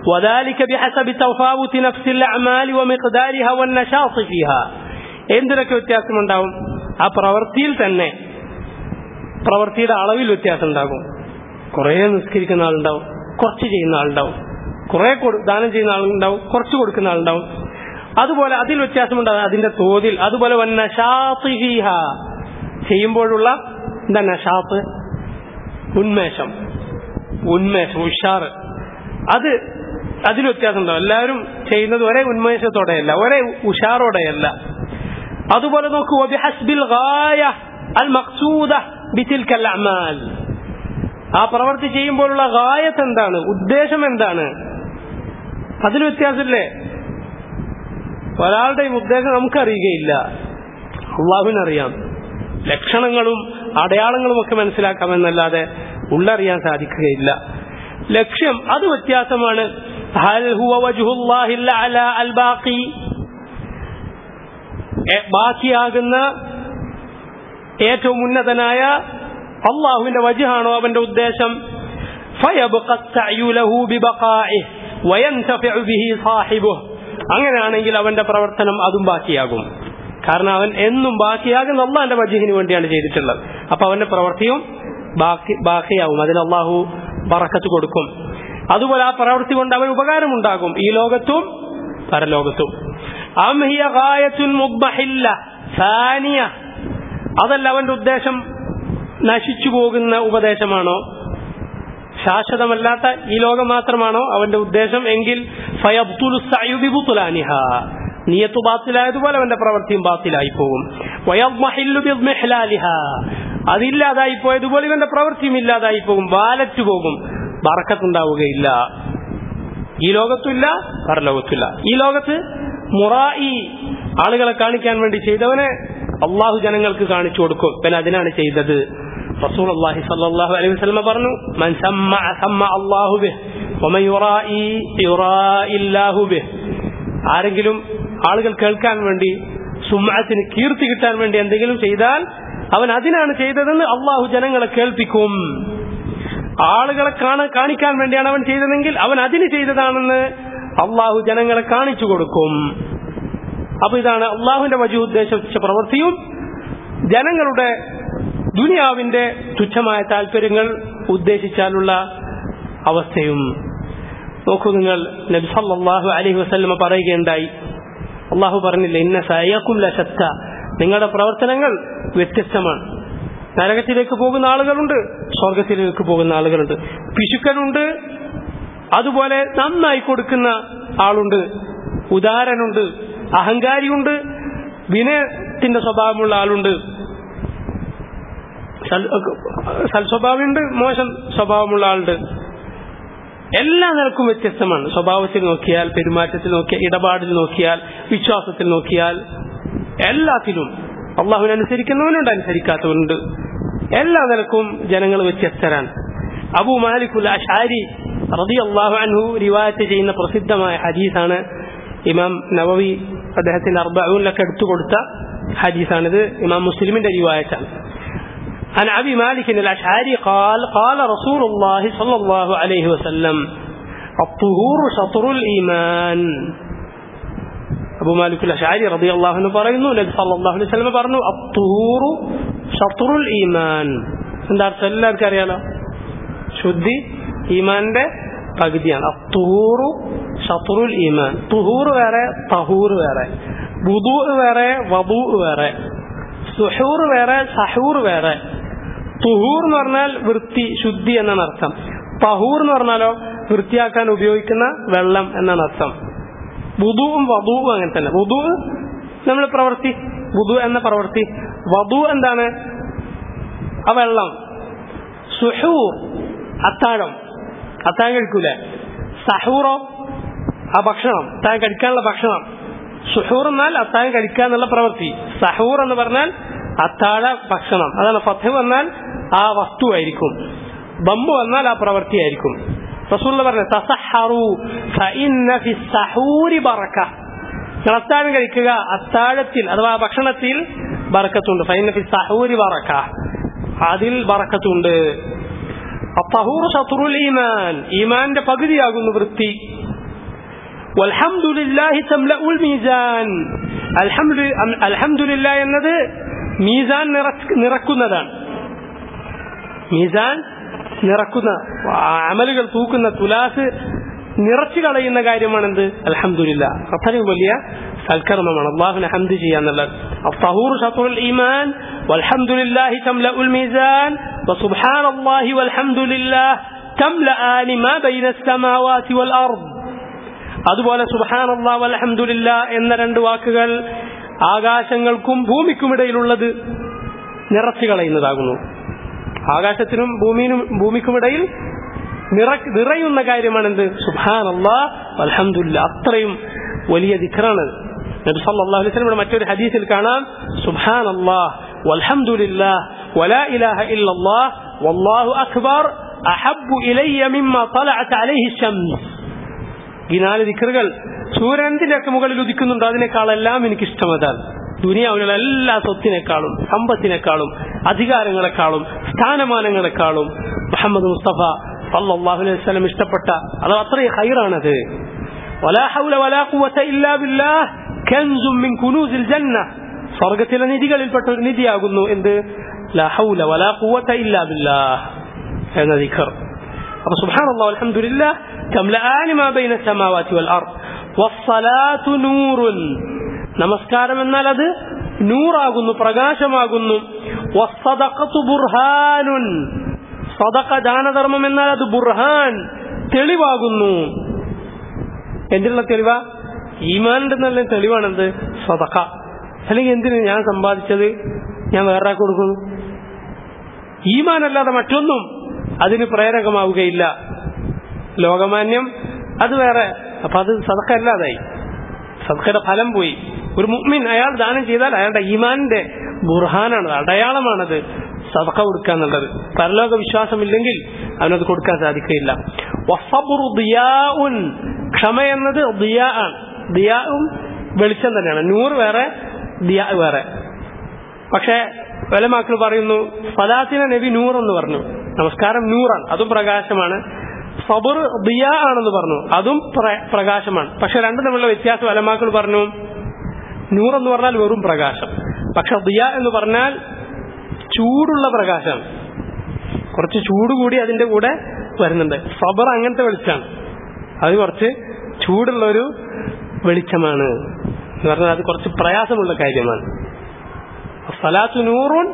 എന്തിനൊക്കെ വ്യത്യാസമുണ്ടാവും ആ പ്രവൃത്തിയിൽ തന്നെ പ്രവൃത്തിയുടെ അളവിൽ വ്യത്യാസം ഉണ്ടാകും കുറെ നിസ്കരിക്കുന്ന ആളുണ്ടാവും കുറച്ച് ചെയ്യുന്ന ആളുണ്ടാവും കുറെ ദാനം ചെയ്യുന്ന ആളുണ്ടാവും കുറച്ച് കൊടുക്കുന്ന ആളുണ്ടാവും അതുപോലെ അതിൽ വ്യത്യാസമുണ്ടാകും അതിന്റെ തോതിൽ അതുപോലെ വന്നഷാത്തിഹ ചെയ്യുമ്പോഴുള്ള എന്താ നഷാത്ത് ഉന്മേഷം ഉന്മേഷം ഉഷാറ് അത് അതിൽ വ്യത്യാസം ഉണ്ടാവും എല്ലാവരും ചെയ്യുന്നത് ഒരേ ഉന്മേഷത്തോടെയല്ല ഒരേ ഉഷാറോടെയല്ല അതുപോലെ നോക്കൂ അൽ മഖ്സൂദ ബിതിൽക്കൽ അമാൽ ആ പ്രവൃത്തി ചെയ്യുമ്പോഴുള്ള ഗായത്ത് എന്താണ് ഉദ്ദേശം എന്താണ് അതിൽ വ്യത്യാസമില്ലേ ഒരാളുടെയും ഉദ്ദേശം നമുക്കറിയുകയില്ല അള്ളാഹുവിനറിയാം ലക്ഷണങ്ങളും അടയാളങ്ങളും ഒക്കെ മനസ്സിലാക്കാമെന്നല്ലാതെ ഉള്ളറിയാൻ സാധിക്കുകയില്ല ലക്ഷ്യം അത് വ്യത്യാസമാണ് ഹൽ ഹുവ വജ്ഹുല്ലാഹില്ല അല അൽ ബാഖി ബാക്കിയാകുന്ന ഏറ്റവും ഉന്നതനായ അള്ളാഹുവിന്റെ വജുഹാണോ അവന്റെ ഉദ്ദേശം അങ്ങനെയാണെങ്കിൽ അവന്റെ പ്രവർത്തനം അതും ബാക്കിയാകും കാരണം അവൻ എന്നും ബാക്കിയാകുന്ന അള്ളാന്റെ വജുഹിന് വേണ്ടിയാണ് ചെയ്തിട്ടുള്ളത് അപ്പൊ അവന്റെ പ്രവൃത്തിയും ബാക്കി ബാക്കിയാവും അതിന് അള്ളാഹു പറക്കത്ത് കൊടുക്കും അതുപോലെ ആ പ്രവൃത്തി കൊണ്ട് അവൻ ഉപകാരമുണ്ടാകും ഈ ലോകത്തും പരലോകത്തും അതല്ല അവന്റെ ഉദ്ദേശം നശിച്ചു പോകുന്ന ഉപദേശമാണോ ശാശ്വതമല്ലാത്ത ഈ ലോകം മാത്രമാണോ അവന്റെ ഉദ്ദേശം എങ്കിൽ നീയത്ത് ബാത്തിലായതുപോലെ അവന്റെ പ്രവൃത്തിയും ബാത്തിലായി പോകും അതില്ലാതായി പോയതുപോലെ ഇവന്റെ പ്രവൃത്തിയും ഇല്ലാതായി പോകും വാലറ്റ് പോകും ബറക്കത്തുണ്ടാവുകയില്ല ഈ ലോകത്തില്ല പരലോകത്തില്ല ഈ ലോകത്ത് മുറായി ആളുകളെ കാണിക്കാൻ വേണ്ടി ചെയ്തവനെ അള്ളാഹു ജനങ്ങൾക്ക് കാണിച്ചു കൊടുക്കും പിന്നെ അതിനാണ് ചെയ്തത് റസൂൽ അള്ളാഹി സല്ലല്ലാഹു അലൈഹി വസല്ലമ പറഞ്ഞു മൻ സമ്മ സമ്മ അല്ലാഹു ബിഹ് വമൻ യുറായി യുറായി അല്ലാഹു ബിഹ് ആരെങ്കിലും ആളുകൾ കേൾക്കാൻ വേണ്ടി സുമ്മാത്തിന് കീർത്തി കിട്ടാൻ വേണ്ടി എന്തെങ്കിലും ചെയ്താൽ അവൻ അതിനാണ് ചെയ്തതെന്ന് അള്ളാഹു ജനങ്ങളെ കേൾപ്പിക്കും ആളുകളെ കാണാൻ കാണിക്കാൻ വേണ്ടിയാണ് അവൻ ചെയ്തതെങ്കിൽ അവൻ അതിന് ചെയ്തതാണെന്ന് അള്ളാഹു ജനങ്ങളെ കാണിച്ചു കൊടുക്കും അപ്പൊ ഇതാണ് അള്ളാഹുവിന്റെ വജു ഉദ്ദേശിച്ച പ്രവൃത്തിയും ജനങ്ങളുടെ ദുനിയാവിന്റെ തുച്ഛമായ താല്പര്യങ്ങൾ ഉദ്ദേശിച്ചാലുള്ള അവസ്ഥയും നോക്കൂ നിങ്ങൾ നബി സല്ലല്ലാഹു അലൈഹി വസല്ലമ പറയുകയുണ്ടായി അള്ളാഹു പറഞ്ഞില്ല ഇന്ന സയക്കും ലശത്ത നിങ്ങളുടെ പ്രവർത്തനങ്ങൾ വ്യത്യസ്തമാണ് നരകത്തിലേക്ക് പോകുന്ന ആളുകളുണ്ട് സ്വർഗത്തിലേക്ക് പോകുന്ന ആളുകളുണ്ട് പിശുക്കനുണ്ട് അതുപോലെ നന്നായി കൊടുക്കുന്ന ആളുണ്ട് ഉദാരനുണ്ട് അഹങ്കാരിയുണ്ട് വിനയത്തിന്റെ സ്വഭാവമുള്ള ആളുണ്ട് സൽ- സൽസ്വഭാവമുണ്ട് മോശം സ്വഭാവമുള്ള ആളുണ്ട് എല്ലാ നിലക്കും വ്യത്യസ്തമാണ് സ്വഭാവത്തിൽ നോക്കിയാൽ പെരുമാറ്റത്തിൽ നോക്കിയാൽ ഇടപാടിൽ നോക്കിയാൽ വിശ്വാസത്തിൽ നോക്കിയാൽ എല്ലാത്തിലും അള്ളാഹുവിനെ അനുസരിക്കുന്നവനുണ്ട് അനുസരിക്കാത്തവനുണ്ട് എല്ലാ നിലക്കും ജനങ്ങൾ വ്യത്യസ്തരാണ് അബു മാലിക്കുൽ അഷാരി റതി അള്ളാഹു അൻഹു റിവായത്ത് ചെയ്യുന്ന പ്രസിദ്ധമായ ഹദീസാണ് ഇമാം നവവി അദ്ദേഹത്തിന്റെ അർബൂലൊക്കെ എടുത്തു കൊടുത്ത ഹദീസാണിത് ഇമാം മുസ്ലിമിന്റെ റിവായത്താണ് عن أبي مالك الأشعري قال قال رسول الله صلى الله عليه وسلم الطهور شطر الإيمان അബു മാലിക് അഷാരി റബി അള്ളാഹുന് പറയുന്നു നബി സല്ലല്ലാഹു അലൈഹി വസല്ലം പറഞ്ഞു അത്തുഹൂറു ഷത്റുൽ ഈമാൻ എന്താ അർത്ഥം എല്ലാവർക്കും അറിയാലോ ശുദ്ധി ഈമാന്റെ പകുതിയാണ് അത്തുഹൂറു ഷത്റുൽ ഈമാൻ തുഹൂർ വേറെ തഹൂർ വേറെ വുദു വേറെ വധു വേറെ സുഹൂർ വേറെ സഹൂർ വേറെ തുഹൂർ എന്ന് പറഞ്ഞാൽ വൃത്തി ശുദ്ധി എന്നാണ് അർത്ഥം തഹൂർ എന്ന് പറഞ്ഞാലോ വൃത്തിയാക്കാൻ ഉപയോഗിക്കുന്ന വെള്ളം എന്നാണ് അർത്ഥം വുദുവും വധുവും അങ്ങനെ തന്നെ വുദു നമ്മൾ പ്രവൃത്തി വുദു എന്ന പ്രവൃത്തി വധു എന്താണ് ആ വെള്ളം സുഹൂർ അത്താഴം അത്താഴം കഴിക്കൂല സഹൂറോ ആ ഭക്ഷണം അത്താഴം കഴിക്കാനുള്ള ഭക്ഷണം സുഹൂർ എന്നാൽ അത്താഴം കഴിക്കുക എന്നുള്ള പ്രവൃത്തി സഹൂർ എന്ന് പറഞ്ഞാൽ അത്താഴ ഭക്ഷണം അതാണ് ഫത്ത് വന്നാൽ ആ വസ്തുവായിരിക്കും ബമ്പ് വന്നാൽ ആ പ്രവൃത്തിയായിരിക്കും റസൂള്ള പറഞ്ഞ തസഹറു ഫഇന്ന ഫി സഹൂരി ബറക നിങ്ങൾ അത്താഴം കഴിക്കുക അത്താഴത്തിൽ അഥവാ ഭക്ഷണത്തിൽ ബറക്കത്തുണ്ട് ഫൈന ഫി സഹൂരി ബറക അതിൽ ബറക്കത്തുണ്ട് അത്തഹൂർ ശത്രുൽ ഈമാൻ ഈമാന്റെ പകുതിയാകുന്നു വൃത്തി വൽഹംദുലില്ലാഹി തംലഉൽ മീസാൻ അൽഹംദു അൽഹംദുലില്ലാ എന്നത് മീസാൻ നിറ- നിറക്കുന്നതാണ് മീസാൻ നിറക്കുന്ന അമലുകൾ തൂക്കുന്ന തുലാസ് നിറച്ചു കളയുന്ന കാര്യമാണെന്ത് അൽഹംദുലില്ല അത്രയും വലിയ സൽക്കർമ്മമാണ് അള്ളാഹുവിനെ ഹംദ് ചെയ്യാന്നുള്ളത് الطهور شطر الإيمان والحمد لله تملأ الميزان وسبحان الله والحمد لله تملأان ما بين السماوات والأرض അതുപോലെ സുബാനല്ലാ വലഹമുല്ല എന്ന രണ്ട് വാക്കുകൾ ആകാശങ്ങൾക്കും ഭൂമിക്കുമിടയിലുള്ളത് നിറച്ചു കളയുന്നതാകുന്നു ആകാശത്തിനും ഭൂമിയിലും ഭൂമിക്കുമിടയിൽ നിറ നിറയുന്ന കാര്യമാണെന്ത് സുബാനല്ലാ അലഹമുല്ല അത്രയും വലിയ ദിഖറാണ് നബി സല്ലല്ലാഹു അലൈഹി വസല്ലം മറ്റൊരു ഹദീസിൽ കാണാം സുബ്ഹാനല്ലാഹ് വൽഹംദുലില്ലാഹ് വലാ ഇലാഹ ഇല്ലല്ലാഹ് വല്ലാഹു അക്ബർ അഹബ്ബു ഇലയ്യ മിമ്മ തലഅത് അലൈഹി ശംസ് ഈ നാല് ദിക്കറുകൾ സൂര്യന്റെ ഒക്കെ മുകളിൽ ഉദിക്കുന്നുണ്ട് അതിനേക്കാളെല്ലാം എനിക്ക് ഇഷ്ടം അതാണ് ദുനിയാവിലുള്ള എല്ലാ സ്വത്തിനേക്കാളും സമ്പത്തിനേക്കാളും അധികാരങ്ങളെക്കാളും സ്ഥാനമാനങ്ങളെക്കാളും മുഹമ്മദ് മുസ്തഫ സല്ലല്ലാഹു അലൈഹി വസല്ലം ഇഷ്ടപ്പെട്ട അത് അത്രയും ഹൈറാണത് ولا حول ولا قوة إلا بالله كنز من كنوز الجنة സ്വർഗത്തിലെ നിധികളിൽപ്പെട്ട ഒരു നിധിയാകുന്നു എന്ത് لا حول ولا قوة إلا بالله എന്ന ദിക്കർ അപ്പൊ സുബ്ഹാനല്ലാഹ് അൽഹംദുലില്ലാഹ് تملأان ما بين السماوات والأرض والصلاة نور നമസ്കാരം എന്നാൽ അത് നൂറാകുന്നു പ്രകാശമാകുന്നു വസ്സദഖത്തു ബുർഹാനുൻ സദഖ ദാനധർമ്മം എന്നാൽ അത് ബുർഹാൻ തെളിവാകുന്നു എന്തിനുള്ള തെളിവാ ഈമാനിന്റെ നല്ല തെളിവാണെന്ത് സദഖ അല്ലെങ്കിൽ എന്തിനു ഞാൻ സമ്പാദിച്ചത് ഞാൻ വേറെ കൊടുക്കുന്നു ഈമാനല്ലാതെ മറ്റൊന്നും അതിന് പ്രേരകമാവുകയില്ല ലോകമാന്യം അത് വേറെ അപ്പൊ അത് സദക്ക അല്ലാതായി സദക്കയുടെ ഫലം പോയി ഒരു മുഅ്മിൻ അയാൾ ദാനം ചെയ്താൽ അയാളുടെ ഈമാനിന്റെ ബുർഹാനാണത് അടയാളമാണത് സദക്ക കൊടുക്കുക എന്നുള്ളത് പരലോക വിശ്വാസമില്ലെങ്കിൽ അവനത് കൊടുക്കാൻ സാധിക്കുകയില്ല വസ്സബുറു ദിയാഉൻ ക്ഷമ എന്നത് ദിയാ ആണ് ദിയാവും വെളിച്ചം തന്നെയാണ് നൂറ് വേറെ ദിയാ വേറെ പക്ഷേ വലമാക്കൾ പറയുന്നു ഫലാത്തിനെ നബി നൂർ എന്ന് പറഞ്ഞു നമസ്കാരം നൂറാണ് അതും പ്രകാശമാണ് സബർ ദിയ ആണെന്ന് പറഞ്ഞു അതും പ്ര- പ്രകാശമാണ് പക്ഷെ രണ്ടും തമ്മിലുള്ള വ്യത്യാസം വലമാക്കൾ പറഞ്ഞു നൂർ എന്ന് പറഞ്ഞാൽ വെറും പ്രകാശം പക്ഷെ ദിയ എന്ന് പറഞ്ഞാൽ ചൂടുള്ള പ്രകാശമാണ് കുറച്ച് ചൂട് കൂടി അതിന്റെ കൂടെ വരുന്നുണ്ട് സബർ അങ്ങനത്തെ വെളിച്ചാണ് അത് കുറച്ച് ചൂടുള്ള ഒരു വെളിച്ചമാണ് എന്ന് പറഞ്ഞാൽ അത് കുറച്ച് പ്രയാസമുള്ള കാര്യമാണ് സലാത്തു നൂറുൻ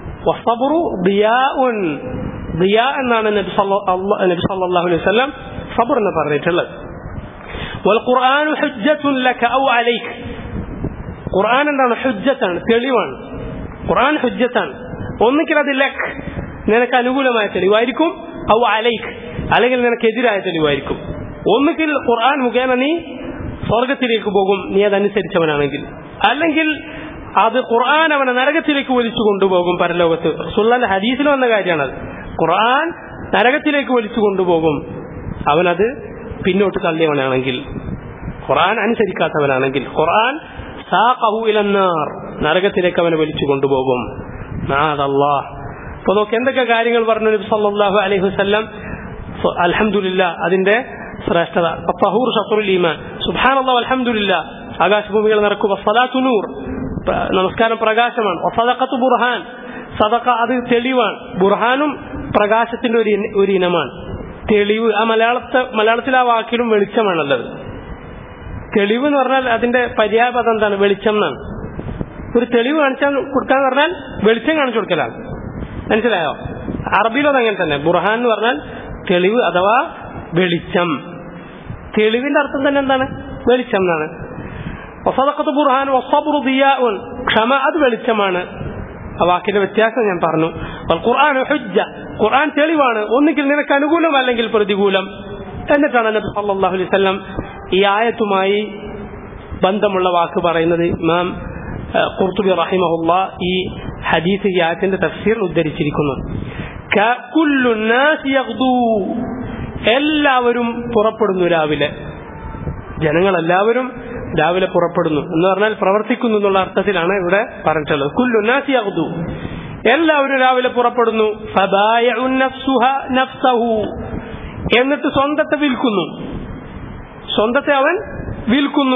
വസബറു ദിയാഉൻ ദിയാ എന്നാണ് നബി സല്ല- അല്ല- നബി സല്ലല്ലാഹു അലൈഹി വസല്ലം സബർ എന്ന് പറഞ്ഞിട്ടുള്ളത് والقرآن حجة لك أو عليك ഖുർആൻ എന്താണ് ഹുജ്ജത്താണ് തെളിവാണ് ഖുർആൻ ഹുജ്ജത്താണ് ഒന്നുകിൽ അത് ലക്ക് നിനക്ക് അനുകൂലമായ തെളിവായിരിക്കും ഔ അലൈക്ക് അല്ലെങ്കിൽ നിനക്ക് എതിരായ തെളിവായിരിക്കും ഒന്നുകിൽ ഖുർആൻ മുഖേന നീ സ്വർഗത്തിലേക്ക് പോകും നീ അതനുസരിച്ചവനാണെങ്കിൽ അല്ലെങ്കിൽ അത് ഖുർആൻ അവനെ നരകത്തിലേക്ക് വലിച്ചു കൊണ്ടുപോകും പരലോകത്ത് സുല്ലാന്റെ ഹദീസിൽ വന്ന കാര്യമാണത് ഖുർആൻ നരകത്തിലേക്ക് വലിച്ചു കൊണ്ടുപോകും അവനത് പിന്നോട്ട് തള്ളിയവനാണെങ്കിൽ ഖുർആൻ അനുസരിക്കാത്തവനാണെങ്കിൽ ഖുർആൻ സാഖഹു ഇലന്നാർ നരകത്തിലേക്ക് അവനെ വലിച്ചു കൊണ്ടുപോകും നാദല്ലാഹ് അപ്പൊ നോക്ക് എന്തൊക്കെ കാര്യങ്ങൾ പറഞ്ഞു നബി സല്ലല്ലാഹു അലൈഹി വസല്ലം അൽഹംദുലില്ലാ അതിന്റെ ശ്രേഷ്ഠത തഹൂർ ഷത്രുൽ ഈമാൻ സുബ്ഹാനല്ലാഹ് അൽഹംദുലില്ലാ ആകാശഭൂമികൾ നിറക്കുക സലാത്തു നൂർ നമസ്കാരം പ്രകാശമാണ് സദഖത്തു ബുർഹാൻ സദഖ അത് തെളിവാണ് ബുർഹാനും പ്രകാശത്തിന്റെ ഒരു ഒരു ഇനമാണ് തെളിവ് ആ മലയാളത്തെ മലയാളത്തിൽ ആ വാക്കിലും വെളിച്ചമാണുള്ളത് തെളിവ് എന്ന് പറഞ്ഞാൽ അതിന്റെ പര്യായപദം എന്താണ് വെളിച്ചം എന്നാണ് ഒരു തെളിവ് കാണിച്ചാൽ കൊടുക്കാന്ന് പറഞ്ഞാൽ വെളിച്ചം കാണിച്ചു കൊടുക്കലാണ് മനസ്സിലായോ അറബിയിലും അതങ്ങനെ തന്നെ ബുർഹാൻ എന്ന് പറഞ്ഞാൽ തെളിവ് അഥവാ വെളിച്ചം തെളിവിന്റെ അർത്ഥം തന്നെ എന്താണ് വെളിച്ചം എന്നാണ് വസദക്കത്ത് ബുർഹാൻ വസബ്റു ദിയാഉൻ ക്ഷമ അത് വെളിച്ചമാണ് ആ വാക്കിന്റെ വ്യത്യാസം ഞാൻ പറഞ്ഞു ഖുർആൻ ഹുജ്ജ ഖുർആൻ തെളിവാണ് ഒന്നുകിൽ നിനക്ക് അനുകൂലം അല്ലെങ്കിൽ പ്രതികൂലം എന്നിട്ടാണ് നബി സല്ലല്ലാഹു അലൈഹി വസല്ലം ഈ ആയത്തുമായി ബന്ധമുള്ള വാക്ക് പറയുന്നത് ഇമാം ഖുർത്തുബി റഹിമഹുല്ല ഈ ഹദീസ് ഈ ആയത്തിന്റെ തഫ്സീർ ഉദ്ധരിച്ചിരിക്കുന്നു എല്ലാവരും പുറപ്പെടുന്നു രാവിലെ ജനങ്ങളെല്ലാവരും രാവിലെ പുറപ്പെടുന്നു എന്ന് പറഞ്ഞാൽ പ്രവർത്തിക്കുന്നു എന്നുള്ള അർത്ഥത്തിലാണ് ഇവിടെ പറഞ്ഞിട്ടുള്ളത് കുല്ലു നാസിയു എല്ലാവരും രാവിലെ പുറപ്പെടുന്നു എന്നിട്ട് സ്വന്തത്തെ വിൽക്കുന്നു സ്വന്തത്തെ അവൻ വിൽക്കുന്നു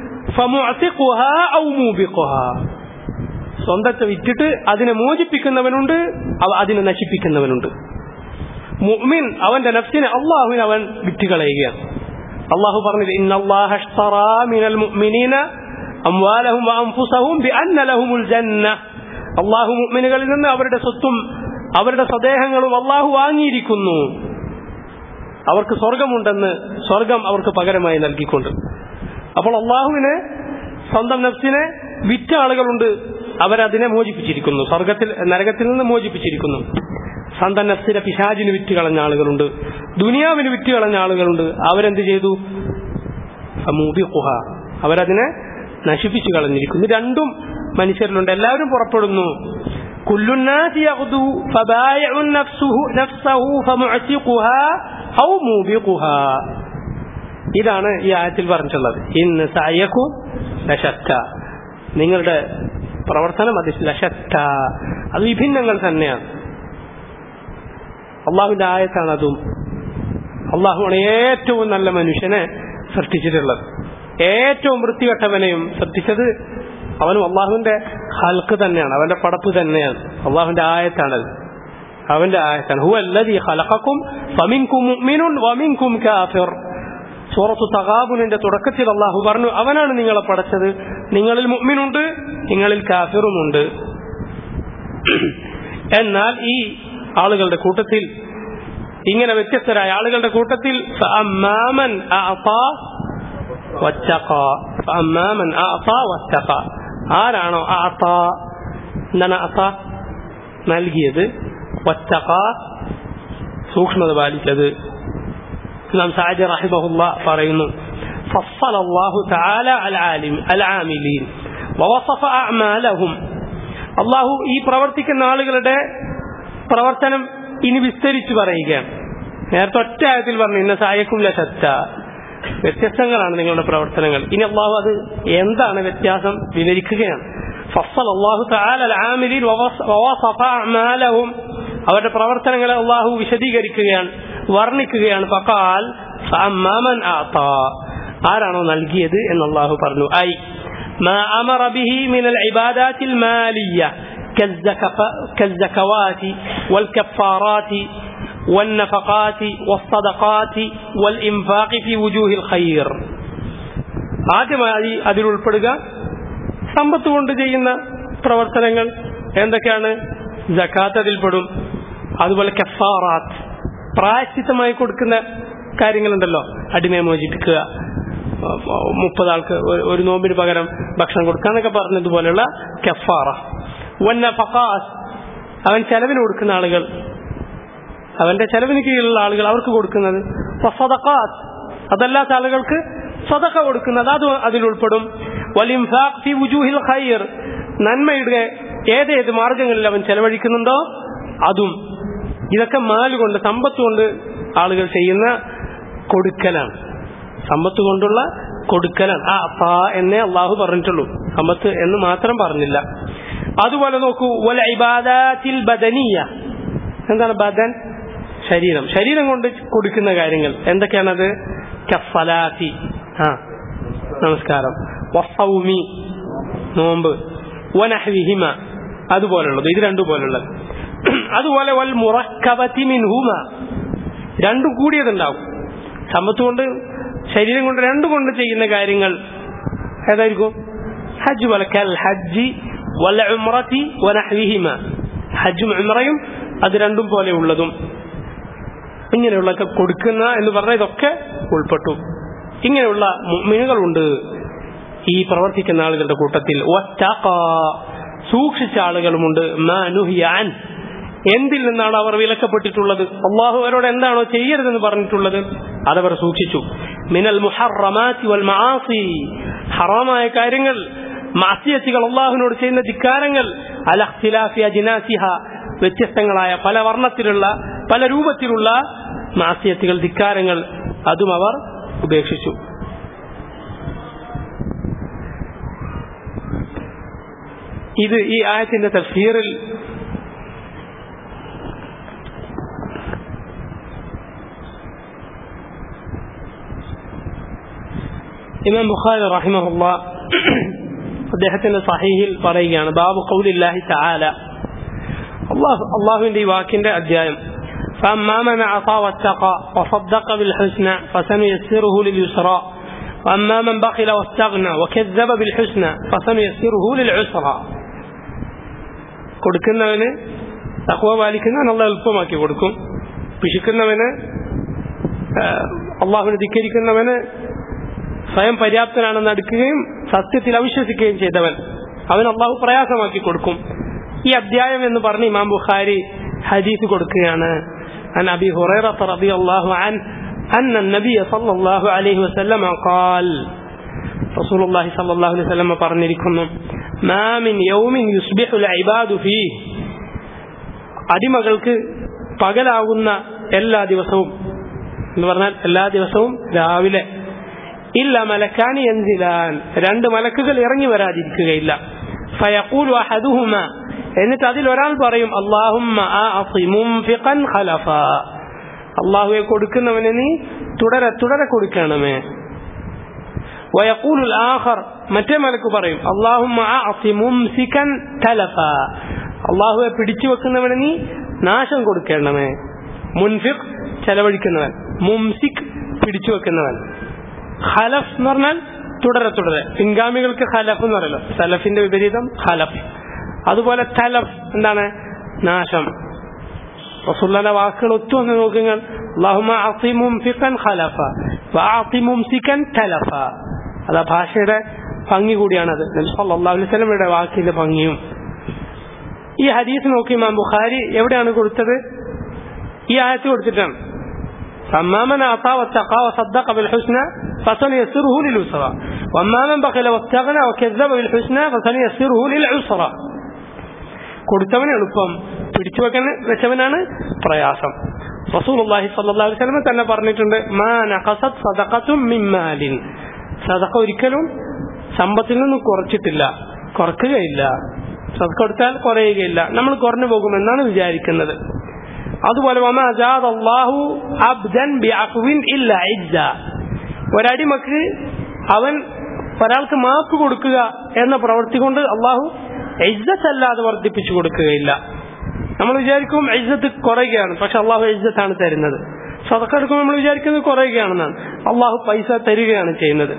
സ്വന്തത്തെ വിറ്റിട്ട് അതിനെ മോചിപ്പിക്കുന്നവനുണ്ട് അതിനെ നശിപ്പിക്കുന്നവനുണ്ട് മുഅ്മിൻ അവന്റെ നഫ്സിനെ അള്ളാഹുവിന് അവൻ വിറ്റുകളയുകയാണ് അള്ളാഹു പറഞ്ഞത് ഇന്നല്ലാഹ اشترى من المؤمنين أموالهم وأنفسهم بأن لهم الجنة അള്ളാഹു മുഅ്മിനുകളിൽ നിന്ന് അവരുടെ സ്വത്തും അവരുടെ സ്വദേഹങ്ങളും അള്ളാഹു വാങ്ങിയിരിക്കുന്നു അവർക്ക് സ്വർഗമുണ്ടെന്ന് സ്വർഗം അവർക്ക് പകരമായി നൽകിക്കൊണ്ട് അപ്പോൾ അള്ളാഹുവിന് സ്വന്തം നഫ്സിനെ വിറ്റ ആളുകളുണ്ട് അവരതിനെ മോചിപ്പിച്ചിരിക്കുന്നു സ്വർഗത്തിൽ നരകത്തിൽ നിന്ന് മോചിപ്പിച്ചിരിക്കുന്നു സ്വന്തം നഫ്സിനെ പിശാചിന് വിറ്റ് കളഞ്ഞ ആളുകളുണ്ട് ദുനിയാവിന് വിറ്റ് കളഞ്ഞ ആളുകളുണ്ട് അവരെന്ത് ചെയ്തു സമൂപിക്കുഹ അവരതിനെ നശിപ്പിച്ചു കളഞ്ഞിരിക്കുന്നു രണ്ടും മനുഷ്യരിലുണ്ട് എല്ലാവരും പുറപ്പെടുന്നു كل الناس يغدو فبايع نفسه نفسه فمعتقها أو موبقها ഇതാണ് ഈ ആയത്തിൽ പറഞ്ഞിട്ടുള്ളത് ഇന്ന് സായക്കു ലശക്ക നിങ്ങളുടെ പ്രവർത്തനം അത് ലശക്ക അത് വിഭിന്നങ്ങൾ തന്നെയാണ് അള്ളാഹുവിന്റെ ആയത്താണ് അതും അള്ളാഹുവാണ് ഏറ്റവും നല്ല മനുഷ്യനെ സൃഷ്ടിച്ചിട്ടുള്ളത് ഏറ്റവും വൃത്തികെട്ടവനെയും സൃഷ്ടിച്ചത് അവനും അള്ളാഹുവിന്റെ ഹൽക്ക് തന്നെയാണ് അവന്റെ പടപ്പ് തന്നെയാണ് അള്ളാഹുവിന്റെ ആയത്താണത് അവന്റെ ആയത്താണ് ഹു അല്ലതി ഖലഖക്കും ഫമിൻകും മുഅ്മിനുൻ വമിൻകും കാഫിർ സൂറത്തു തഗാബുനിന്റെ തുടക്കത്തിൽ അള്ളാഹു പറഞ്ഞു അവനാണ് നിങ്ങളെ പടച്ചത് നിങ്ങളിൽ മുഅ്മിനുണ്ട് നിങ്ങളിൽ കാഫിറുമുണ്ട് എന്നാൽ ഈ ആളുകളുടെ കൂട്ടത്തിൽ ഇങ്ങനെ വ്യത്യസ്തരായ ആളുകളുടെ കൂട്ടത്തിൽ ഫഅമ്മാമൻ അഅതാ വത്തഖാ ഫഅമ്മാമൻ അഅതാ വത്തഖാ ആരാണോ അഅതാ എന്താണ് അഅത നൽകിയത് വത്തഖാ സൂക്ഷ്മത പാലിച്ചത് ഇമാം സാജി റഹിമഹുല്ല പറയുന്നു فصل الله تعالى العالم العاملين ووصف أعمالهم അള്ളാഹു ഈ പ്രവർത്തിക്കുന്ന ആളുകളുടെ പ്രവർത്തനം ഇനി വിസ്തരിച്ചു പറയുകയാണ് നേരത്തെ ഒറ്റ ആയത്തിൽ പറഞ്ഞു ഇന്ന സായക്കും ലസത്ത വ്യത്യസ്തങ്ങളാണ് നിങ്ങളുടെ പ്രവർത്തനങ്ങൾ ഇനി അള്ളാഹു അത് എന്താണ് വ്യത്യാസം വിവരിക്കുകയാണ് ഫസൽ അള്ളാഹു ആമിലിൽ അമാലവും അവരുടെ പ്രവർത്തനങ്ങളെ അള്ളാഹു വിശദീകരിക്കുകയാണ് വർണ്ണിക്കുകയാണ് ഫക്കാൽ അമ്മാമൻ ആത്താ ആരാണോ നൽകിയത് എന്ന് അള്ളാഹു പറഞ്ഞു ഐ ما أمر به من العبادات المالية كالزكوات والكفارات والنفقات والصدقات والإنفاق في وجوه الخير ആദ്യമായി അതിൽ ഉൾപ്പെടുക സമ്പത്ത് കൊണ്ട് ചെയ്യുന്ന പ്രവർത്തനങ്ങൾ എന്തൊക്കെയാണ് ജക്കാത്ത് അതിൽപ്പെടും അതുപോലെ കഫാറാത്ത് പ്രായശ്ചിത്തമായി കൊടുക്കുന്ന കാര്യങ്ങളുണ്ടല്ലോ അടിമയെ മോചിപ്പിക്കുക മുപ്പത് ആൾക്ക് ഒരു- ഒരു നോമ്പിന് പകരം ഭക്ഷണം കൊടുക്കുക എന്നൊക്കെ പറഞ്ഞതുപോലെയുള്ള കഫാറ വന്ന ഫഖാസ് അവൻ ചെലവിന് കൊടുക്കുന്ന ആളുകൾ അവന്റെ ചെലവിന് കീഴിലുള്ള ആളുകൾ അവർക്ക് കൊടുക്കുന്നത് വസദഖാത്ത് അതല്ലാത്ത ആളുകൾക്ക് സദഖ കൊടുക്കുന്നത് അത് അതിൽ ഉൾപ്പെടും വലിംഫാഖ് ഫി വുജൂഹിൽ ഖൈർ നന്മയുടെ ഏതേത് മാർഗങ്ങളിൽ അവൻ ചെലവഴിക്കുന്നുണ്ടോ അതും ഇതൊക്കെ മാല് കൊണ്ട് സമ്പത്ത് കൊണ്ട് ആളുകൾ ചെയ്യുന്ന കൊടുക്കലാണ് സമ്പത്ത് കൊണ്ടുള്ള കൊടുക്കലാണ് ആ ഫാ എന്നേ അള്ളാഹു പറഞ്ഞിട്ടുള്ളൂ സമ്പത്ത് എന്ന് മാത്രം പറഞ്ഞില്ല അതുപോലെ നോക്കൂ വല ഇബാദാത്തിൽ ബദനീയ എന്താണ് ബദൻ ശരീരം ശരീരം കൊണ്ട് കൊടുക്കുന്ന കാര്യങ്ങൾ എന്തൊക്കെയാണത് കഫലാത്തി ആ നമസ്കാരം വസൗമി നോമ്പ് വനഹ്വിഹിമ അതുപോലുള്ളത് ഇത് രണ്ടു പോലുള്ളത് അതുപോലെ വൽ മുറക്കബത്തി മിൻഹുമ രണ്ടും കൂടിയതുണ്ടാവും സമ്പത്ത് കൊണ്ട് ശരീരം കൊണ്ട് രണ്ടും കൊണ്ട് ചെയ്യുന്ന കാര്യങ്ങൾ ഏതായിരിക്കും ഹജ്ജ് വലക്കൽ ഹജ്ജി വല ഉമ്രത്തി വനഹ്വിഹിമ ഹജ്ജും ഉമ്രയും അത് രണ്ടും പോലെ ഉള്ളതും ഇങ്ങനെയുള്ള കൊടുക്കുന്ന എന്ന് പറഞ്ഞ ഇതൊക്കെ ഉൾപ്പെട്ടു ഇങ്ങനെയുള്ള മുഅ്മിനുകളുണ്ട് ഈ പ്രവർത്തിക്കുന്ന ആളുകളുടെ കൂട്ടത്തിൽ വത്തഖ സൂക്ഷിച്ച ആളുകളുമുണ്ട് മാ നുഹിയ അൻ എന്തിൽ നിന്നാണ് അവർ വിലക്കപ്പെട്ടിട്ടുള്ളത് അള്ളാഹു അവരോട് എന്താണോ ചെയ്യരുതെന്ന് പറഞ്ഞിട്ടുള്ളത് അതവർ സൂക്ഷിച്ചു മിനൽ മുഹറമാത്തി വൽ മആസി ഹറാമായ കാര്യങ്ങൾ മാസിയത്തികൾ അള്ളാഹുവിനോട് ചെയ്യുന്ന ധിക്കാരങ്ങൾ അൽ അഖ്തിലാഫി അജിനാസിഹ വ്യത്യസ്തങ്ങളായ പല വർണ്ണത്തിലുള്ള പല രൂപത്തിലുള്ള മാസിയത്തുകൾ ധിക്കാരങ്ങൾ അതും അവർ ഉപേക്ഷിച്ചു ഇത് ഈ ആയത്തിന്റെ തഫ്സീറിൽ ഇമാം ബുഖാരി റഹിമഹുല്ല അദ്ദേഹത്തിന്റെ സഹീഹിൽ പറയുകയാണ് ബാബു ഖൗലില്ലാഹി തആല അള്ളാഹു അള്ളാഹുവിന്റെ ഈ വാക്കിന്റെ അധ്യായം فأما من أعطى واتقى وصدق بالحسنى فسنيسره لليسرى وأما من بخل واستغنى وكذب بالحسنى فسنيسره للعسرى കൊടുക്കുന്നവന് തഖ്വ പാലിക്കുന്നവൻ അള്ളാഹ് എളുപ്പമാക്കി കൊടുക്കും പിശുക്കുന്നവന് അള്ളാഹുവിനെ ധിക്കരിക്കുന്നവന് സ്വയം പര്യാപ്തനാണെന്ന് അടുക്കുകയും സത്യത്തിൽ അവിശ്വസിക്കുകയും ചെയ്തവൻ അവൻ അള്ളാഹു പ്രയാസമാക്കി കൊടുക്കും ഈ അധ്യായം എന്ന് പറഞ്ഞ് ഇമാം ബുഖാരി ഹദീസ് കൊടുക്കുകയാണ് عن أبي هريرة رضي الله عنه أن النبي صلى الله عليه وسلم قال رسول الله صلى الله عليه وسلم പറഞ്ഞിരിക്കുന്നു ما من يوم يصبح العباد فيه അടിമകൾക്ക് പകലാവുന്ന എല്ലാ ദിവസവും എന്ന് പറഞ്ഞാൽ എല്ലാ ദിവസവും രാവിലെ ഇല്ല മലക്കാനി എന്തിലാൻ രണ്ട് മലക്കുകൾ ഇറങ്ങി വരാതിരിക്കുകയില്ല ഫയഖൂലു അഹദുഹുമ എന്നിട്ട് അതിൽ ഒരാൾ പറയും അള്ളാഹുമ്മ ഖലഫ അള്ളാഹുവെ കൊടുക്കുന്നവന് നീ തുടരെ തുടരെ കൊടുക്കണമേ വയഖൂലുൽ ആഖർ മറ്റേ മലക്ക് പറയും അള്ളാഹുമ്മ മുംസികൻ തലഫ അള്ളാഹുവെ പിടിച്ചു വെക്കുന്നവന് നീ നാശം കൊടുക്കണമേ മുൻഫിഖ് ചെലവഴിക്കുന്നവൻ മുംസിക് പിടിച്ചു വെക്കുന്നവൻ ഖലഫ് എന്ന് പറഞ്ഞാൽ തുടരെ തുടരെ പിൻഗാമികൾക്ക് ഖലഫ് എന്ന് പറയല്ലോ സലഫിന്റെ വിപരീതം ഖലഫ് അതുപോലെ തലഫ് എന്താണ് നാശം റസൂല്ലാന്റെ വാക്കുകൾ ഒത്തുവന്ന് നോക്കുങ്ങൾ തലഫ അത് ഭാഷയുടെ ഭംഗി കൂടിയാണത് അള്ളാഹുലമയുടെ വാക്കിന്റെ ഭംഗിയും ഈ ഹദീസ് നോക്കി ഇമാം ബുഖാരി എവിടെയാണ് കൊടുത്തത് ഈ ആയത്ത് കൊടുത്തിട്ടാണ് فأما من أعطى واتقى وصدق بالحسنى فسنيسره لليسرى وأما من بخل واستغنى وكذب بالحسنى فسنيسره للعسرى കൊടുത്തവന് എളുപ്പം പിടിച്ചു വെക്കാൻ വെച്ചവനാണ് പ്രയാസം റസൂലുള്ളാഹി സ്വല്ലല്ലാഹു അലൈഹി വസല്ലം തന്നെ പറഞ്ഞിട്ടുണ്ട് മാ നഖസത് സദഖത്തും മിൻ മാലിൻ സദഖ ഒരിക്കലും സമ്പത്തിൽ നിന്ന് കുറച്ചിട്ടില്ല കുറക്കുകയില്ല സദഖ കൊടുത്താൽ കുറയുകയില്ല നമ്മൾ കുറഞ്ഞു പോകുമെന്നാണ് വിചാരിക്കുന്നത് അതുപോലെ ഒരടിമക്ക് അവൻ ഒരാൾക്ക് മാപ്പ് കൊടുക്കുക എന്ന പ്രവൃത്തി കൊണ്ട് അള്ളാഹു ഇജ്ജത്ത് അല്ലാതെ വർദ്ധിപ്പിച്ചു കൊടുക്കുകയില്ല നമ്മൾ വിചാരിക്കും ഇജ്ജത്ത് കുറയുകയാണ് പക്ഷെ അള്ളാഹു ഇജ്ജത്താണ് തരുന്നത് സതക്കെടുക്കുമ്പോൾ നമ്മൾ വിചാരിക്കുന്നത് കുറയുകയാണെന്നാണ് അള്ളാഹു പൈസ തരികയാണ് ചെയ്യുന്നത്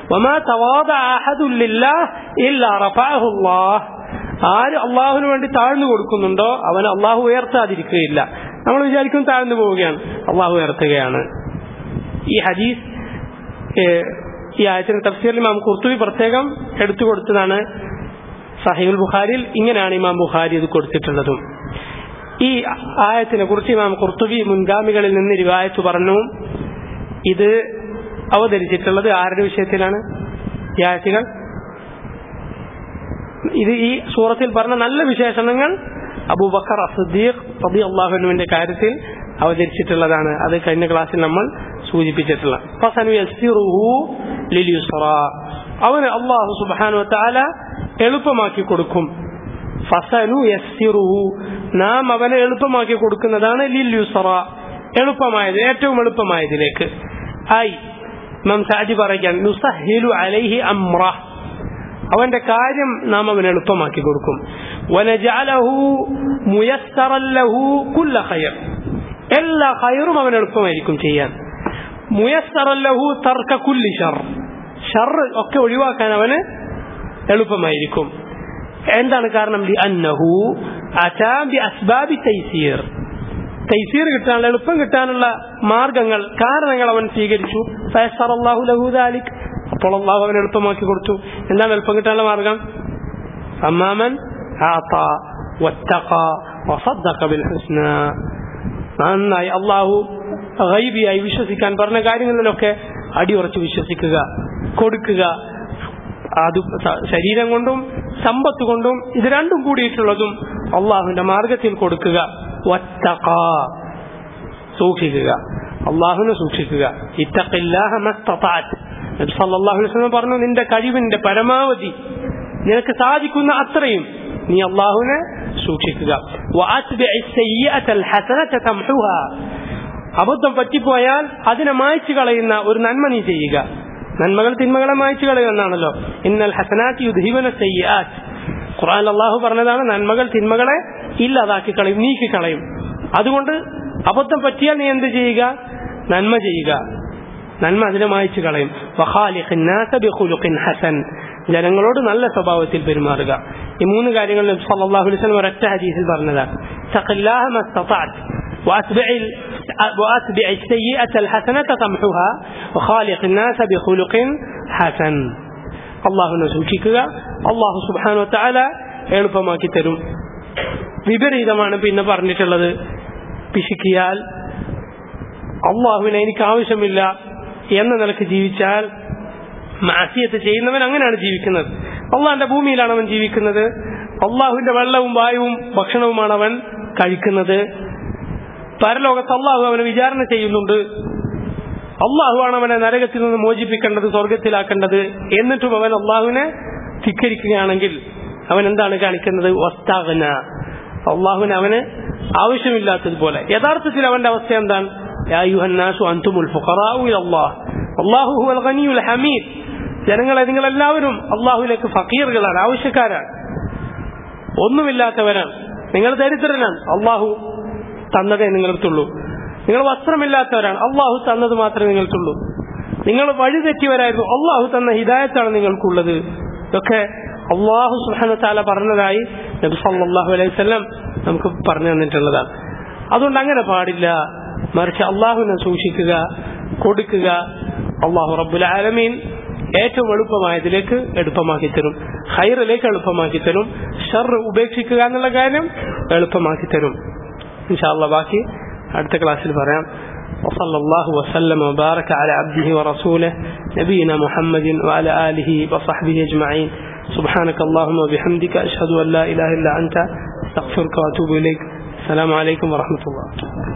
ആര് അള്ളാഹുവിന് വേണ്ടി താഴ്ന്നു കൊടുക്കുന്നുണ്ടോ അവൻ അള്ളാഹു ഉയർത്താതിരിക്കുകയില്ല നമ്മൾ വിചാരിക്കും താഴ്ന്നു പോവുകയാണ് അള്ളാഹു ഉയർത്തുകയാണ് ഈ ഹദീസ് ഏഹ്, ഈ ആയത്തിന് തഫ്സീറിൽ ഇമാം കുർത്തുബി പ്രത്യേകം എടുത്തു കൊടുത്തതാണ് സഹീൽ ബുഖാരിയിൽ ഇങ്ങനെയാണ് ഇമാം ബുഖാരി ഇത് കൊടുത്തിട്ടുള്ളതും ഈ ആയത്തിനെ കുറിച്ച് ഇമാം കുർത്തുബി മുൻഗാമികളിൽ നിന്ന് റിവായത്ത് പറഞ്ഞു ഇത് അവതരിച്ചിട്ടുള്ളത് ആരുടെ വിഷയത്തിലാണ് ഈ ആയത്തുകൾ ഇത് ഈ സൂറത്തിൽ പറഞ്ഞ നല്ല വിശേഷണങ്ങൾ അബൂബക്കർ അസദ്ദീഖ് റബി അള്ളാഹുനുവിന്റെ കാര്യത്തിൽ അവതരിച്ചിട്ടുള്ളതാണ് അത് കഴിഞ്ഞ ക്ലാസ്സിൽ നമ്മൾ സൂചിപ്പിച്ചിട്ടുള്ള ഫസനു യസ്സിറുഹു ലിൽ യുസ്റ അവന് അള്ളാഹു സുബ്ഹാനഹു വതആല എളുപ്പമാക്കി കൊടുക്കും ഫസനു യസ്സിറുഹു നാം അവനെ എളുപ്പമാക്കി കൊടുക്കുന്നതാണ് ലിൽ യുസ്റ എളുപ്പമായത് ഏറ്റവും എളുപ്പമായതിലേക്ക് ഐ ഇമാം സാജി പറയാൻ നുസഹിലു അലൈഹി അമ്രഹ് അവന്റെ കാര്യം നാം അവന് എളുപ്പമാക്കി കൊടുക്കും വനജഅലഹു മുയസ്സറൻ ലഹു കുല്ല ഖൈർ എല്ലാ ഖൈറും അവന് എളുപ്പമായിരിക്കും ചെയ്യാൻ മുയസ്സറൻ ലഹു തർക്ക കുല്ലി ഷർ ഷർ ഒക്കെ ഒഴിവാക്കാൻ അവന് എളുപ്പമായിരിക്കും എന്താണ് കാരണം ലി അന്നഹു അതാ ബി അസ്ബാബി തൈസീർ തൈസീർ കിട്ടാനുള്ള എളുപ്പം കിട്ടാനുള്ള മാർഗങ്ങൾ കാരണങ്ങൾ അവൻ സ്വീകരിച്ചു ഫയസ്സറല്ലാഹു ലഹു ദാലിക് അപ്പോൾ അള്ളാഹു അവൻ എളുപ്പമാക്കി കൊടുത്തു എന്താണ് എളുപ്പം കിട്ടാനുള്ള മാർഗം അമ്മാമൻ ആത്ത വത്തഖ വസദ്ദഖ ബിൽ ഹുസ്ന നന്നായി അള്ളാഹു ഗൈബിയായി വിശ്വസിക്കാൻ പറഞ്ഞ കാര്യങ്ങളിലൊക്കെ അടിയുറച്ച് വിശ്വസിക്കുക കൊടുക്കുക അത് സ- ശരീരം കൊണ്ടും സമ്പത്ത് കൊണ്ടും ഇത് രണ്ടും കൂടിയിട്ടുള്ളതും അള്ളാഹുവിന്റെ മാർഗത്തിൽ കൊടുക്കുക വത്തഖ സൂക്ഷിക്കുക അള്ളാഹുവിനെ സൂക്ഷിക്കുക ഇത്തഖില്ലാഹ മസ്തതാഅത്ത് നബി സല്ലല്ലാഹു അലൈഹി വസല്ലം പറഞ്ഞു നിന്റെ കഴിവിന്റെ പരമാവധി നിനക്ക് സാധിക്കുന്ന അത്രയും നീ അള്ളാഹുവിനെ സൂക്ഷിക്കുക വഅത്ബിഇ സയ്യിഅത്തൽ ഹസനത തംഹുഹാ അബദ്ധം പറ്റിപ്പോയാൽ അതിനെ മായ്ച്ചു കളയുന്ന ഒരു നന്മ നീ ചെയ്യുക നന്മകൾ തിന്മകളെ മായ്ച്ചു കളയുമെന്നാണല്ലോ ഇന്നൽ ഹസനാത്ത് യുദ്ധിവന സയ്യാത്ത് ഖുർആൻ അള്ളാഹു പറഞ്ഞതാണ് നന്മകൾ തിന്മകളെ ഇല്ലാതാക്കി കളയും നീക്കി കളയും അതുകൊണ്ട് അബദ്ധം പറ്റിയാൽ നീ എന്ത് ചെയ്യുക നന്മ ചെയ്യുക നന്മ അതിനെ മായ്ച്ചു കളയും വഖാലിഖിൻ നാസ ബിഖുലുഖിൻ ഹസൻ ജനങ്ങളോട് നല്ല സ്വഭാവത്തിൽ പെരുമാറുക ഈ മൂന്ന് കാര്യങ്ങൾ നബി സല്ലല്ലാഹു അലൈഹി വസല്ലം ഒരൊറ്റ ഹദീസിൽ പറഞ്ഞതാണ് തഖില്ലാഹ മസ്തതഅത് وأتبع ال... وأتبع السيئة الحسنة تمحها وخالق الناس بخلق حسن അള്ളാഹുവിനെ സൂക്ഷിക്കുക അള്ളാഹു സുബാനു താല എളുപ്പമാക്കി തരും വിപരീതമാണ് പിന്നെ പറഞ്ഞിട്ടുള്ളത് പിശുക്കിയാൽ അള്ളാഹുവിനെ എനിക്ക് ആവശ്യമില്ല എന്ന നിലക്ക് ജീവിച്ചാൽ മാസിയത്ത് ചെയ്യുന്നവൻ അങ്ങനെയാണ് ജീവിക്കുന്നത് അള്ളാഹിന്റെ ഭൂമിയിലാണ് അവൻ ജീവിക്കുന്നത് അള്ളാഹുവിന്റെ വെള്ളവും വായുവും ഭക്ഷണവുമാണ് അവൻ കഴിക്കുന്നത് പരലോകത്ത് അള്ളാഹു അവനെ വിചാരണ ചെയ്യുന്നുണ്ട് അള്ളാഹുവാണ് അവനെ നരകത്തിൽ നിന്ന് മോചിപ്പിക്കേണ്ടത് സ്വർഗത്തിലാക്കേണ്ടത് എന്നിട്ടും അവൻ അള്ളാഹുവിനെ ധിക്കരിക്കുകയാണെങ്കിൽ അവൻ എന്താണ് കാണിക്കുന്നത് വസ്താഗന അള്ളാഹുവിന് അവന് ആവശ്യമില്ലാത്തതുപോലെ യഥാർത്ഥത്തിൽ അവന്റെ അവസ്ഥ എന്താണ് യാ അയ്യുഹന്നാസു അൻതുമുൽ ഫുഖറാഉ ഇലല്ലാഹ് അല്ലാഹു ഹുവൽ ഗനിയുൽ ഹമീദ് ജനങ്ങളെ നിങ്ങളെല്ലാവരും അള്ളാഹുവിലേക്ക് ഫക്കീറുകളാണ് ആവശ്യക്കാരാണ് ഒന്നുമില്ലാത്തവരാണ് നിങ്ങൾ ദരിദ്രനാണ് അള്ളാഹു തന്നതേ നിങ്ങൾക്കുള്ളൂ നിങ്ങൾ വസ്ത്രമില്ലാത്തവരാണ് അള്ളാഹു തന്നത് മാത്രമേ നിങ്ങൾക്കുള്ളൂ നിങ്ങൾ വഴിതെറ്റിയവരായിരുന്നു അള്ളാഹു തന്ന ഹിദായത്താണ് നിങ്ങൾക്കുള്ളത് ഇതൊക്കെ അള്ളാഹു സുഹാന താല പറഞ്ഞതായി നബി സല്ലല്ലാഹു അലൈഹി വസല്ലം നമുക്ക് പറഞ്ഞു തന്നിട്ടുള്ളതാണ് അതുകൊണ്ട് അങ്ങനെ പാടില്ല മറിച്ച് അള്ളാഹുവിനെ സൂക്ഷിക്കുക കൊടുക്കുക അള്ളാഹു റബ്ബുൽ ആലമീൻ ഏറ്റവും എളുപ്പമായതിലേക്ക് എളുപ്പമാക്കി തരും ഹൈറിലേക്ക് എളുപ്പമാക്കി തരും ഷർ ഉപേക്ഷിക്കുക എന്നുള്ള കാര്യം എളുപ്പമാക്കി തരും ഇൻഷാല്ല ബാക്കി അടുത്ത ക്ലാസ്സിൽ പറയാം وصلى الله وسلم وبارك على عبده ورسوله نبينا محمد وعلى آله وصحبه أجمعين سبحانك اللهم وبحمدك أشهد أن لا إله إلا أنت أستغفرك وأتوب إليك السلام عليكم ورحمة الله